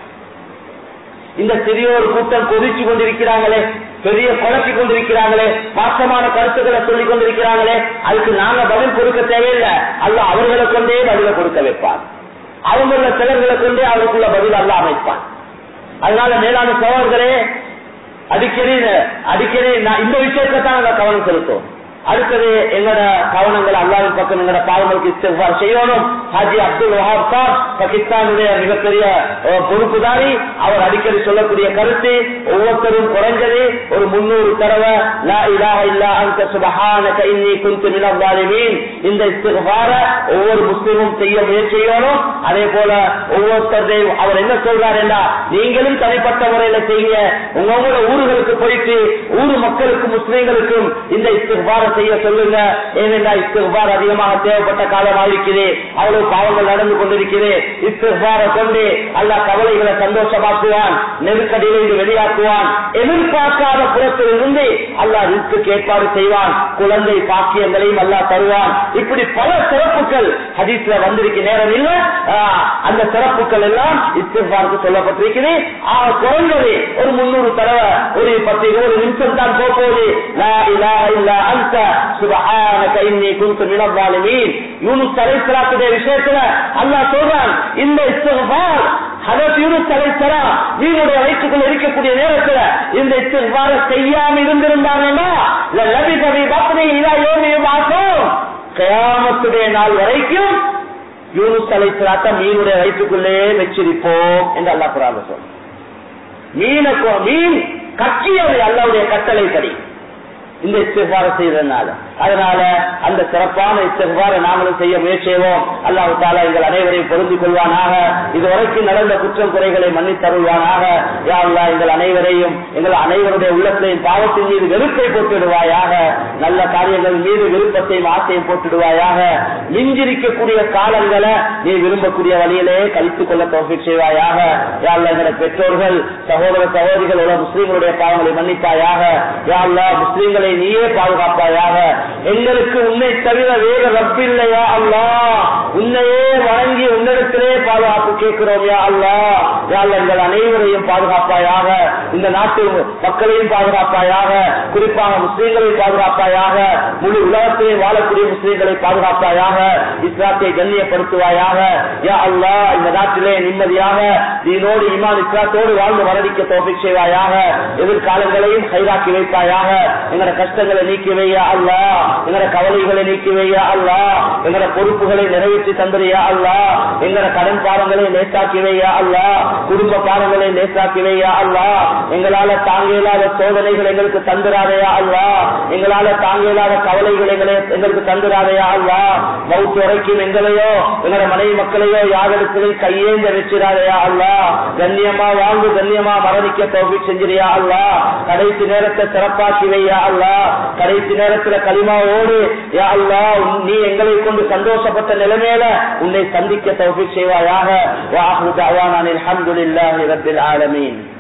இந்த சிறியோர் கூட்டம் கொதிச்சு கொண்டிருக்கிறாங்களே பெரிய குழப்பி கொண்டிருக்கிறாங்களே மாற்றமான கருத்துக்களை சொல்லிக் கொண்டிருக்கிறாங்களே அதுக்கு நாங்க பதில் கொடுக்க தேவையில்லை அல்ல அவர்களை கொண்டே பதில கொடுக்க வைப்பார் அவங்கள சிலர்களை கொண்டே அவருக்குள்ள பதில் அல்ல அமைப்பான் அதனால மேலான சோழர்களே அடிக்கடி அடிக்கடி நான் இந்த விஷயத்தை தான் நாங்க கவனம் செலுத்தும் அடுத்தது எங்களோட கவனங்கள் அல்லாவின் பக்கம் எங்களோட பாவங்களுக்கு இஸ்திஃபார் செய்யணும் ஹாஜி அப்துல் வஹாப் சாப் பாகிஸ்தானுடைய மிகப்பெரிய அஹ், பொறுப்புதாரி அவர் அடிக்கடி சொல்லக்கூடிய கருத்து ஒவ்வொருத்தரும் குறைஞ்சது ஒரு முன்னூறு தடவை லா இலாஹ இல்லா அன்த சுபஹானக இன்னி குன்து மினல் ஸாலிமீன் இந்த இஸ்திஃபார ஒவ்வொரு முஸ்லிமும் செய்ய முயற்சி செய்யணும் அதே போல ஒவ்வொருத்தரையும் அவர் என்ன சொல்றார் என்றா நீங்களும் தனிப்பட்ட முறையில செய்ய உங்களோட ஊர்களுக்கு போயிட்டு ஊர் மக்களுக்கும் முஸ்லிம்களுக்கும் இந்த இஸ்திஃபார செய்ய சொல்லுங்க ஏனென்றா இஸ்திஃபார் அதிகமாக தேவைப்பட்ட காலமாக இருக்குது அவ்வளவு பாவங்கள் நடந்து கொண்டிருக்கிறது இஸ்திஃபார கொண்டு அல்லாஹ் கவலைகளை சந்தோஷமாக்குவான் நெருக்கடியிலிருந்து வெளியாக்குவான் எதிர்பார்க்காத புறத்தில் இருந்து அல்லாஹ் ரிஸ்க்கு ஏற்பாடு செய்வான் குழந்தை பாக்கியங்களையும் அல்லாஹ் தருவான் இப்படி பல சிறப்புகள் ஹதீஸ்ல வந்திருக்க நேரம் இல்ல ஆஹ், அந்த சிறப்புகள் எல்லாம் இஸ்திஃபாருக்கு சொல்லப்பட்டிருக்கிறது ஆக குறைந்தது ஒரு முன்னூறு தடவை ஒரு பத்து இருபது நிமிஷம் தான் போகுது லா இலாஹ இல்லா அன்த சுப்ஹானக இன்னி குன்து மினல் ஸாலிமீன் யூனுஸ் அலைஹிஸ்ஸலாத்துடைய விஷயத்துல அல்லாஹ் சொல்றான் இந்த இஸ்திஃபார் ஹதரத் யூனுஸ் அலைஹிஸ்ஸலாம் நீங்களுடைய வயிற்றுக்குள் இருக்கக்கூடிய நேரத்துல இந்த இஸ்திஃபார செய்யாம இருந்திருந்தாங்கன்னா லபி கவி பத்னி இதா யோமியும் ஆகும் கயாமத்துடைய நாள் வரைக்கும் யூனுஸ் அலைஹிஸ்ஸலாத்த மீனுடைய வயிற்றுக்குள்ளே வச்சிருப்போம் என்று அல்லாஹ் குரான் சொல்றான் மீனை கொ- மீன் கட்சியது அல்லாவுடைய கட்டளைப்படி இந்த இஸ்திஃபார செய்யறதுனால அதனால அந்த சிறப்பான இஸ்திஃபாரை நாமளும் செய்ய முயற்சி செய்வோம் அல்லாஹ் தாலா எங்கள் அனைவரையும் பொருந்திக் கொள்வானாக இதுவரைக்கும் நடந்த குற்றம் குறைகளை மன்னித்தருள்வானாக யா அல்லாஹ் எங்கள் அனைவரையும் எங்கள் அனைவருடைய உள்ளத்தையும் பாவத்தின் மீது வெறுப்பை போட்டுடுவாயாக நல்ல காரியங்கள் மீது விருப்பத்தையும் ஆசையும் போட்டுடுவாயாக மிஞ்சிருக்கக்கூடிய காலங்களை நீ விரும்பக்கூடிய வழியிலே கழித்துக் கொள்ள தோஃபிக் செய்வாயாக யா அல்லாஹ் எங்களை பெற்றோர்கள் சகோதர சகோதரிகள் உள்ள முஸ்லீம்களுடைய பாவங்களை மன்னிப்பாயாக யா அல்லாஹ் முஸ்லீம்களை நீயே பாதுகாப்பாயாக எங்களுக்கு உன்னை தவிர வேறு ரப்பில்லையா அல்லாஹ் உன்னையே வணங்கி உன்னிடத்தில் உன்னிடத்திலே பாதுகாப்பு கேட்கிறோம் யா அல்லா யா அல்லா எங்கள் அனைவரையும் பாதுகாப்பாயாக இந்த நாட்டு மக்களையும் பாதுகாப்பாயாக குறிப்பாக முஸ்லீம்களையும் பாதுகாப்பாயாக முழு உலகத்தையும் வாழக்கூடிய முஸ்லீம்களை பாதுகாப்பாயாக இஸ்லாத்தை கண்ணியப்படுத்துவாயாக யா அல்லா இந்த நாட்டிலே நிம்மதியாக நீனோடு இமான் இஸ்லாத்தோடு வாழ்ந்து மரணிக்க தோப்பிக் செய்வாயாக எதிர்காலங்களையும் கைதாக்கி வைப்பாயாக எங்களோட கஷ்டங்களை நீக்கி வையா அல்லா எங்களோட கவலைகளை நீக்கி வையா அல்லா எங்களோட பொறுப்புகளை நிறைவேற்றி தந்திரியா அல்லா எங்களோட கடன் பாரங்களை லேசாக்கி வையா அல்லா குடும்ப பாரங்களை லேசாக்கி வையா அல்லா எங்களால தாங்க இயலாத சோதனைகள் எங்களுக்கு தந்துராதையா அல்லா எங்களால தாங்க இயலாத கவலைகள் எங்களை எங்களுக்கு தந்துராதையா அல்லா மவுத்து வரைக்கும் எங்களையோ எங்களோட மனைவி மக்களையோ யாரிடத்திலும் கையேந்த வச்சிடாதையா அல்லா கண்ணியமா வாழ்ந்து கண்ணியமா மரணிக்க தோல்வி செஞ்சிரியா அல்லா கடைசி நேரத்தை சிறப்பாக்கி வையா அல்லா கடைசி நேரத்துல களிமாவோடு யா அல்லா உன்- நீ எங்களை கொண்டு சந்தோஷப்பட்ட நிலைமையில உன்னை சந்திக்க தௌஃபீக் செய்வாயாக வாஹு தஅவானா அல்ஹம்துலில்லாஹி ரப்பில் ஆலமீன்